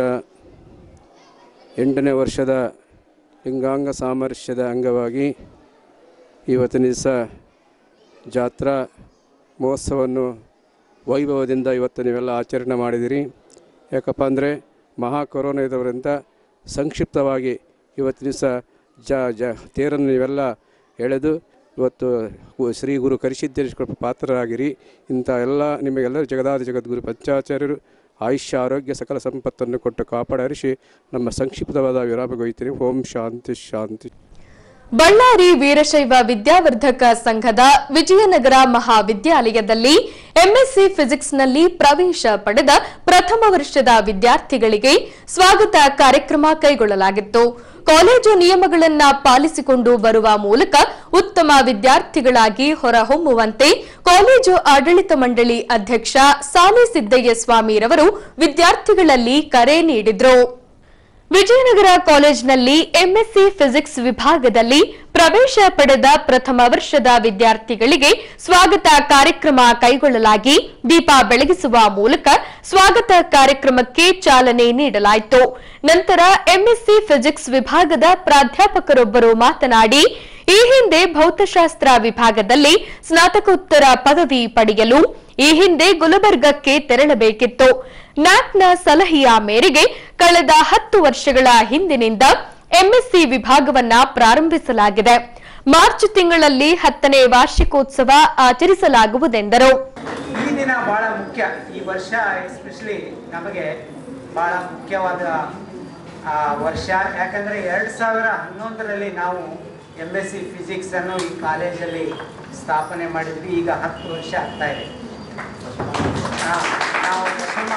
ಎಂಟನೇ ವರ್ಷದ ಲಿಂಗಾಂಗ ಸಾಮರಸ್ಯದ ಅಂಗವಾಗಿ ಇವತ್ತಿನ ದಿವಸ ಜಾತ್ರಾ ಮಹೋತ್ಸವವನ್ನು ವೈಭವದಿಂದ ಇವತ್ತು ನೀವೆಲ್ಲ ಆಚರಣೆ ಮಾಡಿದಿರಿ ಯಾಕಪ್ಪ ಅಂದರೆ ಮಹಾ ಕೊರೋನಾ ಇದ್ದವರಿಂದ ಸಂಕ್ಷಿಪ್ತವಾಗಿ ಇವತ್ತಿನ ದಿವಸ ಜ ಜ ತೇರನ್ನು ನೀವೆಲ್ಲ ಎಳೆದು ಇವತ್ತು ಗು- ಶ್ರೀ ಗುರು ಕರಿಸಿದ್ದೇಶ್ವರ ಪಾತ್ರರಾಗಿರಿ ಇಂಥ ಎಲ್ಲ ನಿಮಗೆಲ್ಲರೂ ಜಗದಾದಿ ಜಗದ್ಗುರು ಪಂಚಾಚಾರ್ಯರು ಆಯುಷ್ಯ ಆರೋಗ್ಯ ಸಕಲ ಸಂಪತ್ತನ್ನು ಕೊಟ್ಟು ಕಾಪಾಡರಿಸಿ ನಮ್ಮ ಸಂಕ್ಷಿಪ್ತವಾದ ವಿರಾಮಗೊಯ್ತೀನಿ ಓಂ ಶಾಂತಿ ಶಾಂತಿ ಬಳ್ಳಾರಿ ವೀರಶೈವ ವಿದ್ಯಾವರ್ಧಕ ಸಂಘದ ವಿಜಯನಗರ ಮಹಾವಿದ್ಯಾಲಯದಲ್ಲಿ ಎಂಎಸ್ಸಿ ಫಿಸಿಕ್ಸ್ನಲ್ಲಿ ಪ್ರವೇಶ ಪಡೆದ ಪ್ರಥಮ ವರ್ಷದ ವಿದ್ಯಾರ್ಥಿಗಳಿಗೆ ಸ್ವಾಗತ ಕಾರ್ಯಕ್ರಮ ಕೈಗೊಳ್ಳಲಾಗಿತ್ತು ಕಾಲೇಜು ನಿಯಮಗಳನ್ನ ಪಾಲಿಸಿಕೊಂಡು ಬರುವ ಮೂಲಕ ಉತ್ತಮ ವಿದ್ಯಾರ್ಥಿಗಳಾಗಿ ಹೊರಹೊಮ್ಮುವಂತೆ ಕಾಲೇಜು ಆಡಳಿತ ಮಂಡಳಿ ಅಧ್ಯಕ್ಷ ಸಾಲಿ ಸಿದ್ದಯ್ಯ ಸ್ವಾಮಿರವರು ವಿದ್ಯಾರ್ಥಿಗಳಲ್ಲಿ ಕರೆ ನೀಡಿದ್ರು ವಿಜಯನಗರ ಕಾಲೇಜಿನಲ್ಲಿ ಎಂಎಸ್ಸಿ ಫಿಸಿಕ್ಸ್ ವಿಭಾಗದಲ್ಲಿ ಪ್ರವೇಶ ಪಡೆದ ಪ್ರಥಮ ವರ್ಷದ ವಿದ್ಯಾರ್ಥಿಗಳಿಗೆ ಸ್ವಾಗತ ಕಾರ್ಯಕ್ರಮ ಕೈಗೊಳ್ಳಲಾಗಿ ದೀಪ ಬೆಳಗಿಸುವ ಮೂಲಕ ಸ್ವಾಗತ ಕಾರ್ಯಕ್ರಮಕ್ಕೆ ಚಾಲನೆ ನೀಡಲಾಯಿತು ನಂತರ ಎಂಎಸ್ಸಿ ಫಿಸಿಕ್ಸ್ ವಿಭಾಗದ ಪ್ರಾಧ್ಯಾಪಕರೊಬ್ಬರು ಮಾತನಾಡಿ ಈ ಹಿಂದೆ ಭೌತಶಾಸ್ತ್ರ ವಿಭಾಗದಲ್ಲಿ ಸ್ನಾತಕೋತ್ತರ ಪದವಿ ಪಡೆಯಲು ಈ ಹಿಂದೆ ಗುಲಬರ್ಗಕ್ಕೆ ತೆರಳಬೇಕಿತ್ತು ನ್ಯಾಕ್ನ ಸಲಹೆಯ ಮೇರೆಗೆ ಕಳೆದ ಹತ್ತು ವರ್ಷಗಳ ಹಿಂದಿನಿಂದ ಎಂಎಸ್ಸಿ ವಿಭಾಗವನ್ನ ಪ್ರಾರಂಭಿಸಲಾಗಿದೆ ಮಾರ್ಚ್ ತಿಂಗಳಲ್ಲಿ ಹತ್ತನೇ ವಾರ್ಷಿಕೋತ್ಸವ ಆಚರಿಸಲಾಗುವುದೆಂದರು ಈ ದಿನ ಬಹಳ ಮುಖ್ಯ ಈ ವರ್ಷ ಎಸ್ಪೆಷಲಿ ನಮಗೆ ಬಹಳ ಮುಖ್ಯವಾದ ಆ, ವರ್ಷ ಯಾಕಂದರೆ ಎರಡು ಸಾವಿರ ಹನ್ನೊಂದರಲ್ಲಿ ನಾವು ಎಮ್ ಎಸ್ ಸಿ ಫಿಸಿಕ್ಸನ್ನು ಈ ಕಾಲೇಜಲ್ಲಿ ಸ್ಥಾಪನೆ ಮಾಡಿದ್ವಿ ಈಗ ಹತ್ತು ವರ್ಷ ಆಗ್ತಾ ಇದೆ ಆ, ನಾವು ಸುಮಾರು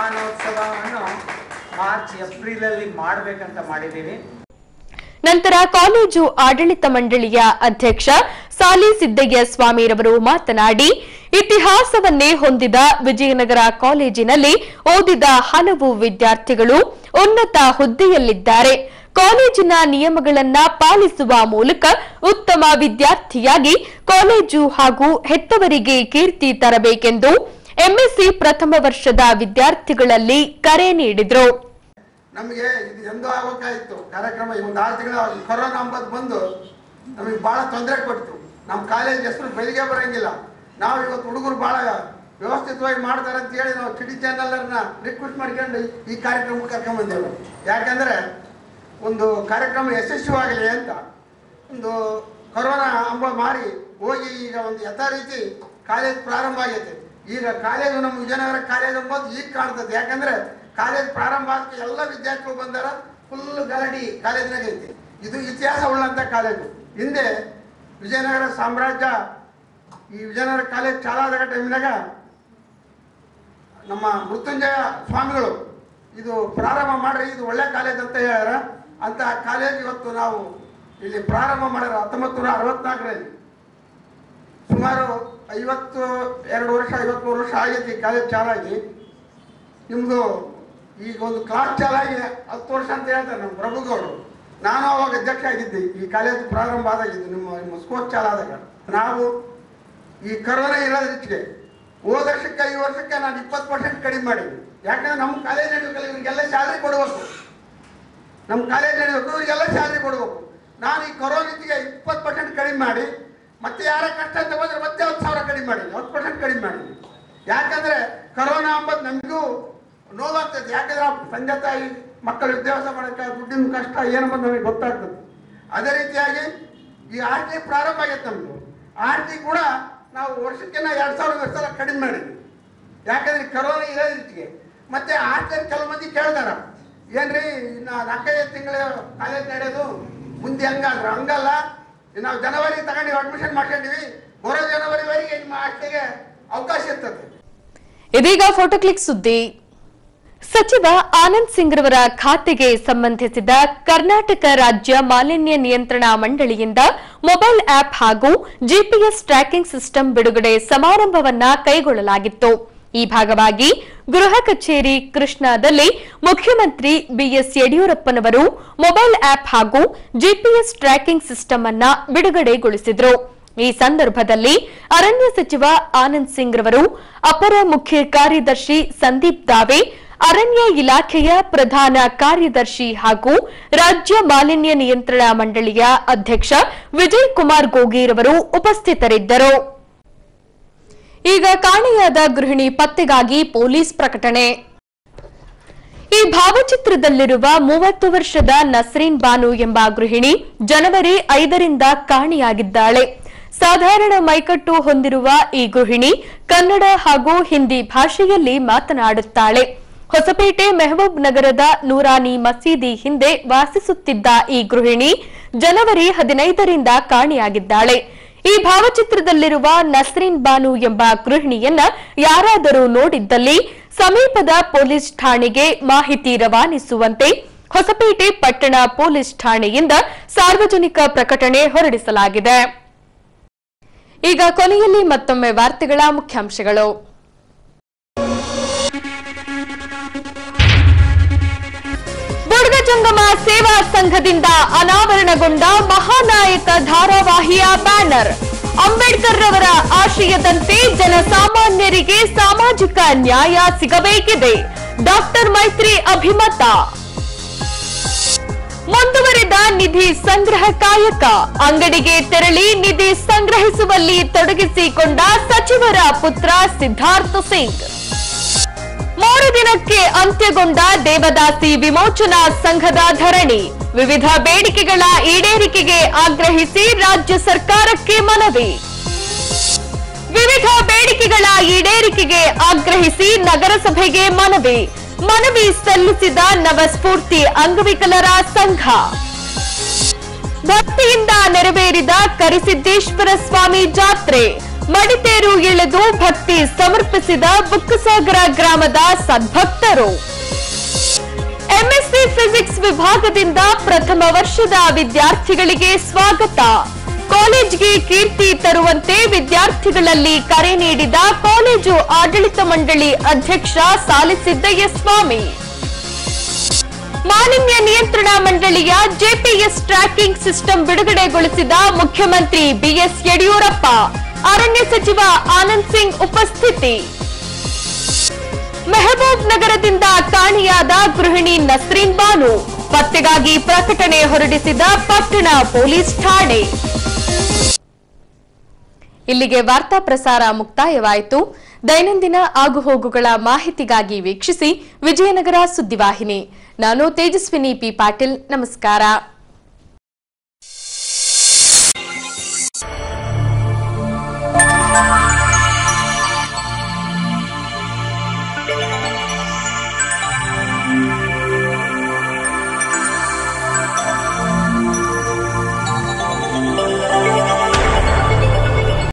ಶತಮಾನೋತ್ಸವವನ್ನು ಮಾರ್ಚ್ ಏಪ್ರಿಲಲ್ಲಿ ಮಾಡಬೇಕಂತ ಮಾಡಿದ್ದೀವಿ ನಂತರ ಕಾಲೇಜು ಆಡಳಿತ ಮಂಡಳಿಯ ಅಧ್ಯಕ್ಷ ಸಾಲಿ ಸಿದ್ದಯ್ಯ ಸ್ವಾಮಿರವರು ಮಾತನಾಡಿ ಇತಿಹಾಸವನ್ನೇ ಹೊಂದಿದ ವಿಜಯನಗರ ಕಾಲೇಜಿನಲ್ಲಿ ಓದಿದ ಹಲವು ವಿದ್ಯಾರ್ಥಿಗಳು ಉನ್ನತ ಹುದ್ದೆಯಲ್ಲಿದ್ದಾರೆ ಕಾಲೇಜಿನ ನಿಯಮಗಳನ್ನ ಪಾಲಿಸುವ ಮೂಲಕ ಉತ್ತಮ ವಿದ್ಯಾರ್ಥಿಯಾಗಿ ಕಾಲೇಜು ಹಾಗೂ ಹೆತ್ತವರಿಗೆ ಕೀರ್ತಿ ತರಬೇಕೆಂದು ಎಂಎಸ್ಸಿ ಪ್ರಥಮ ವರ್ಷದ ವಿದ್ಯಾರ್ಥಿಗಳಲ್ಲಿ ಕರೆ ನೀಡಿದರು ನಮಗೆ ಇದು ಎಂದೋ ಆಗಬೇಕಾಗಿತ್ತು ಕಾರ್ಯಕ್ರಮ ಈ ಒಂದು ಆರು ತಿಂಗಳ ಈ ಕೊರೋನಾ ಅಂಬದು ಬಂದು ನಮಗೆ ಭಾಳ ತೊಂದರೆ ಕೊಡ್ತು ನಮ್ಮ ಕಾಲೇಜ್ ಹೆಸರು ಬೆಳಿಗ್ಗೆ ಬರೋಂಗಿಲ್ಲ ನಾವು ಇವತ್ತು ಹುಡುಗರು ಭಾಳ ವ್ಯವಸ್ಥಿತವಾಗಿ ಮಾಡ್ತಾರೆ ಅಂತ ಹೇಳಿ ನಾವು ಕಿಡಿ ಚಾನಲ್ನ ರಿಕ್ವೆಸ್ಟ್ ಮಾಡ್ಕೊಂಡು ಈ ಕಾರ್ಯಕ್ರಮ ಕರ್ಕೊಂಬಂದೇವು ಯಾಕಂದರೆ ಒಂದು ಕಾರ್ಯಕ್ರಮ ಯಶಸ್ವಿಯಾಗಲಿ ಅಂತ ಒಂದು ಕೊರೋನಾ ಅಂಬ ಮಾರಿ ಹೋಗಿ ಈಗ ಒಂದು ಯಥಾ ರೀತಿ ಕಾಲೇಜ್ ಪ್ರಾರಂಭ ಆಗೈತೆ ಈಗ ಕಾಲೇಜು ನಮ್ಮ ವಿಜಯನಗರ ಕಾಲೇಜ್ ಅಂಬೋದು ಈಗ ಕಾಣ್ತದೆ ಯಾಕಂದ್ರೆ ಕಾಲೇಜ್ ಪ್ರಾರಂಭ ಆದ ಎಲ್ಲ ವಿದ್ಯಾರ್ಥಿಗಳು ಬಂದಾರ ಫುಲ್ ಗಲಾಡಿ ಕಾಲೇಜ್ನಾಗ ಐತಿ ಇದು ಇತಿಹಾಸ ಉಳ್ಳಂಥ ಕಾಲೇಜು ಹಿಂದೆ ವಿಜಯನಗರ ಸಾಮ್ರಾಜ್ಯ ಈ ವಿಜಯನಗರ ಕಾಲೇಜ್ ಚಾಲಾದ ಟೈಮ್ನಾಗ ನಮ್ಮ ಮೃತ್ಯುಂಜಯ ಸ್ವಾಮಿಗಳು ಇದು ಪ್ರಾರಂಭ ಮಾಡ್ರಿ ಇದು ಒಳ್ಳೆ ಕಾಲೇಜ್ ಅಂತ ಹೇಳ್ಯಾರ ಅಂತ ಕಾಲೇಜ್ ಇವತ್ತು ನಾವು ಇಲ್ಲಿ ಪ್ರಾರಂಭ ಮಾಡ್ಯಾರ ಹತ್ತೊಂಬತ್ತು ನೂರ ಅರವತ್ನಾಲ್ಕರಲ್ಲಿ ಸುಮಾರು ಐವತ್ತು ಎರಡು ವರ್ಷ ಐವತ್ಮೂರು ವರ್ಷ ಆಗೈತಿ ಕಾಲೇಜ್ ಚಾಲಾಗಿ ನಿಮ್ಮದು ಈಗ ಒಂದು ಕ್ಲಾಸ್ ಚಾಲಾಗಿ ಹತ್ತು ವರ್ಷ ಅಂತ ಹೇಳ್ತಾರೆ ನಮ್ಮ ಪ್ರಭುಗೌಡರು ನಾನು ಅವಾಗ ಅಧ್ಯಕ್ಷ ಆಗಿದ್ದೆ ಈ ಕಾಲೇಜ್ ಪ್ರಾರಂಭ ಆದಾಗಿದ್ದು ನಿಮ್ಮ ನಿಮ್ಮ ಸ್ಕೋರ್ ಚಾಲಾದಾಗ ನಾವು ಈ ಕರೋನಾ ಇರೋದಕ್ಕೆ ಹೋದ ವರ್ಷಕ್ಕೆ ಈ ವರ್ಷಕ್ಕೆ ನಾನು ಇಪ್ಪತ್ತು ಪರ್ಸೆಂಟ್ ಕಡಿಮೆ ಮಾಡೀನಿ ಯಾಕಂದ್ರೆ ನಮ್ಮ ಕಾಲೇಜ್ ನಡೆಯಬೇಕಲ್ಲ ಇವ್ರಿಗೆಲ್ಲ ಸ್ಯಾಲ್ರಿ ಕೊಡಬೇಕು ನಮ್ಮ ಕಾಲೇಜ್ ನಡೆಯಬೇಕು ಇವ್ರಿಗೆಲ್ಲ ಸ್ಯಾಲ್ರಿ ಕೊಡಬೇಕು ನಾನು ಈ ಕೊರೋನಿಗೆ ಇಪ್ಪತ್ತು ಪರ್ಸೆಂಟ್ ಕಡಿಮೆ ಮಾಡಿ ಮತ್ತೆ ಯಾರ ಕಷ್ಟ ಅಂತ ಬಂದ್ರೆ ಮತ್ತೆ ಹತ್ತು ಸಾವಿರ ಕಡಿಮೆ ಮಾಡಿ ಹತ್ತು ಪರ್ಸೆಂಟ್ ಕಡಿಮೆ ಮಾಡಿ ಯಾಕಂದ್ರೆ ಕರೋನಾ ಅಂಬದು ನಮಗೂ ನೋವಾಗ್ತದೆ ಯಾಕಂದ್ರೆ ಆ ತಂದೆ ತಾಯಿ ಮಕ್ಕಳು ವಿದ್ಯಾಭ್ಯಾಸ ಮಾಡೋಕ್ಕೆ ದುಡ್ಡಿನ ಕಷ್ಟ ಏನು ಬಂದು ನಮಗೆ ಗೊತ್ತಾಗ್ತದೆ ಅದೇ ರೀತಿಯಾಗಿ ಈ ಆರ್ ಟಿ ಪ್ರಾರಂಭ ಆಗೈತೆ ನಮ್ಮದು ಆರ್ ಟಿ ಕೂಡ ನಾವು ವರ್ಷಕ್ಕೆ ಎರಡು ಸಾವಿರ ವರ್ಷ ಸಲ ಕಡಿಮೆ ಮಾಡಿದ್ವಿ ಯಾಕಂದ್ರೆ ಕರೋನಾ ಇರೋದಕ್ಕೆ ಮತ್ತೆ ಆರ್ ಟಿ ಕೆಲವು ಮಂದಿ ಕೇಳ್ದಾರ ಏನ್ರಿ ಇನ್ನು ನಾಲ್ಕೈದು ತಿಂಗಳ ಕಾಲೇಜ್ ನಡೆಯೋದು ಮುಂದೆ ಹಂಗಾದ್ರೆ ಹಂಗಲ್ಲ ನಾವು ಜನವರಿ ತಗೊಂಡು ಅಡ್ಮಿಷನ್ ಮಾಡ್ಕೊಂಡಿವಿ ಬರೋ ಜನವರಿವರೆಗೆ ನಿಮ್ಮ ಆಸ್ತಿಗೆ ಅವಕಾಶ ಇರ್ತದೆ ಇದೀಗ ಫೋಟೋ ಕ್ಲಿಕ್ ಸುದ್ದಿ ಸಚಿವ ಆನಂದ್ ಸಿಂಗ್ ರವರ ಖಾತೆಗೆ ಸಂಬಂಧಿಸಿದ ಕರ್ನಾಟಕ ರಾಜ್ಯ ಮಾಲಿನ್ಯ ನಿಯಂತ್ರಣ ಮಂಡಳಿಯಿಂದ ಮೊಬೈಲ್ ಆಪ್ ಹಾಗೂ ಜಿಪಿಎಸ್ ಟ್ರ್ಯಾಕಿಂಗ್ ಸಿಸ್ಟಮ್ ಬಿಡುಗಡೆ ಸಮಾರಂಭವನ್ನ ಕೈಗೊಳ್ಳಲಾಗಿತ್ತು ಈ ಭಾಗವಾಗಿ ಗೃಹ ಕಚೇರಿ ಕೃಷ್ಣಾದಲ್ಲಿ ಮುಖ್ಯಮಂತ್ರಿ ಬಿಎಸ್ ಯಡಿಯೂರಪ್ಪನವರು ಮೊಬೈಲ್ ಆಪ್ ಹಾಗೂ ಜಿಪಿಎಸ್ ಟ್ರ್ಯಾಕಿಂಗ್ ಸಿಸ್ಟಮ್ ಅನ್ನ ಬಿಡುಗಡೆಗೊಳಿಸಿದರು ಈ ಸಂದರ್ಭದಲ್ಲಿ ಅರಣ್ಯ ಸಚಿವ ಆನಂದ್ ಸಿಂಗ್ ರವರು ಅಪರ ಮುಖ್ಯ ಕಾರ್ಯದರ್ಶಿ ಸಂದೀಪ್ ದಾವೆ ಅರಣ್ಯ ಇಲಾಖೆಯ ಪ್ರಧಾನ ಕಾರ್ಯದರ್ಶಿ ಹಾಗೂ ರಾಜ್ಯ ಮಾಲಿನ್ಯ ನಿಯಂತ್ರಣ ಮಂಡಳಿಯ ಅಧ್ಯಕ್ಷ ವಿಜಯ್ ಕುಮಾರ್ ಗೋಗಿರವರು ಉಪಸ್ಥಿತರಿದ್ದರು ಈಗ ಕಾಣೆಯಾದ ಗೃಹಿಣಿ ಪತ್ತೆಗಾಗಿ ಪೊಲೀಸ್ ಪ್ರಕಟಣೆ ಈ ಭಾವಚಿತ್ರದಲ್ಲಿರುವ ಮೂವತ್ತು ವರ್ಷದ ನಸ್ರೀನ್ ಬಾನು ಎಂಬ ಗೃಹಿಣಿ ಜನವರಿ ಐದರಿಂದ ಕಾಣೆಯಾಗಿದ್ದಾಳೆ ಸಾಧಾರಣ ಮೈಕಟ್ಟು ಹೊಂದಿರುವ ಈ ಗೃಹಿಣಿ ಕನ್ನಡ ಹಾಗೂ ಹಿಂದಿ ಭಾಷೆಯಲ್ಲಿ ಮಾತನಾಡುತ್ತಾಳೆ ಹೊಸಪೇಟೆ ಮೆಹಬೂಬ್ ನಗರದ ನೂರಾನಿ ಮಸೀದಿ ಹಿಂದೆ ವಾಸಿಸುತ್ತಿದ್ದ ಈ ಗೃಹಿಣಿ ಜನವರಿ ಹದಿನೈದರಿಂದ ಕಾಣೆಯಾಗಿದ್ದಾಳೆ ಈ ಭಾವಚಿತ್ರದಲ್ಲಿರುವ ನಸ್ರೀನ್ ಬಾನು ಎಂಬ ಗೃಹಿಣಿಯನ್ನ ಯಾರಾದರೂ ನೋಡಿದ್ದಲ್ಲಿ ಸಮೀಪದ ಪೊಲೀಸ್ ಠಾಣೆಗೆ ಮಾಹಿತಿ ರವಾನಿಸುವಂತೆ ಹೊಸಪೇಟೆ ಪಟ್ಟಣ ಪೊಲೀಸ್ ಠಾಣೆಯಿಂದ ಸಾರ್ವಜನಿಕ ಪ್ರಕಟಣೆ ಹೊರಡಿಸಲಾಗಿದೆ ಈಗ ಕೊನೆಯಲ್ಲಿ ಮತ್ತೊಮ್ಮೆ ವಾರ್ತೆಗಳ ಮುಖ್ಯಾಂಶಗಳು ಬುಡ್ಗ ಜಂಗಮ ಸೇವಾ ಸಂಘದಿಂದ ಅನಾವರಣಗೊಂಡ ಮಹಾನಾಯಕ ಧಾರಾವಾಹಿಯ ಬ್ಯಾನರ್ ಅಂಬೇಡ್ಕರ್ ರವರ ಆಶಯದಂತೆ ಜನಸಾಮಾನ್ಯರಿಗೆ ಸಾಮಾಜಿಕ ನ್ಯಾಯ ಸಿಗಬೇಕಿದೆ ಡಾಕ್ಟರ್ ಮೈತ್ರಿ ಅಭಿಮತ ಮುಂದುವರೆದ ನಿಧಿ ಸಂಗ್ರಹ ಕಾಯಕ ಅಂಗಡಿಗೆ ತೆರಳಿ ನಿಧಿ ಸಂಗ್ರಹಿಸುವಲ್ಲಿ ತೊಡಗಿಸಿಕೊಂಡ ಸಚಿವರ ಪುತ್ರ ಸಿದ್ಧಾರ್ಥ ಸಿಂಗ್ ಮೂರು ದಿನಕ್ಕೆ ಅಂತ್ಯಗೊಂಡ ದೇವದಾಸಿ ವಿಮೋಚನಾ ಸಂಘದ ಧರಣಿ ವಿವಿಧ ಬೇಡಿಕೆಗಳ ಈಡೇರಿಕೆಗೆ ಆಗ್ರಹಿಸಿ ರಾಜ್ಯ ಸರ್ಕಾರಕ್ಕೆ ಮನವಿ ವಿವಿಧ ಬೇಡಿಕೆಗಳ ಈಡೇರಿಕೆಗೆ ಆಗ್ರಹಿಸಿ ನಗರಸಭೆಗೆ ಮನವಿ ಮನವಿ ಸಲ್ಲಿಸಿದ ನವಸ್ಫೂರ್ತಿ ಅಂಗವಿಕಲರ ಸಂಘ ಭಕ್ತಿಯಿಂದ ನೆರವೇರಿದ ಕರಿಸಿದ್ದೇಶ್ವರ ಸ್ವಾಮಿ ಜಾತ್ರೆ ಮಡಿತೇರು ಇಳಿದು ಭಕ್ತಿ ಸಮರ್ಪಿಸಿದ ಬುಕ್ಕಸಾಗರ ಗ್ರಾಮದ ಸದ್ಭಕ್ತರು ಎಂಎಸ್ಸಿ ಫಿಸಿಕ್ಸ್ ವಿಭಾಗದಿಂದ ಪ್ರಥಮ ವರ್ಷದ ವಿದ್ಯಾರ್ಥಿಗಳಿಗೆ ಸ್ವಾಗತ ಕಾಲೇಜ್ಗೆ ಕೀರ್ತಿ ತರುವಂತೆ ವಿದ್ಯಾರ್ಥಿಗಳಲ್ಲಿ ಕರೆ ನೀಡಿದ ಕಾಲೇಜು ಆಡಳಿತ ಮಂಡಳಿ ಅಧ್ಯಕ್ಷ ಸಾಲಿಸಿದ್ದಯ್ಯ ಸ್ವಾಮಿ ಮಾಲಿನ್ಯ ನಿಯಂತ್ರಣ ಮಂಡಳಿಯ ಜೆಪಿಎಸ್ ಟ್ರ್ಯಾಕಿಂಗ್ ಸಿಸ್ಟಮ್ ಬಿಡುಗಡೆಗೊಳಿಸಿದ ಮುಖ್ಯಮಂತ್ರಿ ಬಿಎಸ್ ಯಡಿಯೂರಪ್ಪ ಅರಣ್ಯ ಸಚಿವ ಆನಂದ್ ಸಿಂಗ್ ಉಪಸ್ಥಿತಿ ಮೆಹಬೂಬ್ ನಗರದಿಂದ ಕಾಣೆಯಾದ ಗೃಹಿಣಿ ನಸ್ರೀನ್ ಬಾನು ಪತ್ತೆಗಾಗಿ ಪ್ರಕಟಣೆ ಹೊರಡಿಸಿದ ಪಟ್ಟಣ ಪೊಲೀಸ್ ಠಾಣೆ ಇಲ್ಲಿಗೆ ವಾರ್ತಾ ಪ್ರಸಾರ ಮುಕ್ತಾಯವಾಯಿತು ದೈನಂದಿನ ಆಗುಹೋಗುಗಳ ಮಾಹಿತಿಗಾಗಿ ವೀಕ್ಷಿಸಿ ವಿಜಯನಗರ ಸುದ್ದಿವಾಹಿನಿ ನಾನು ತೇಜಸ್ವಿನಿ ಪಿ ಪಾಟೀಲ್ ನಮಸ್ಕಾರ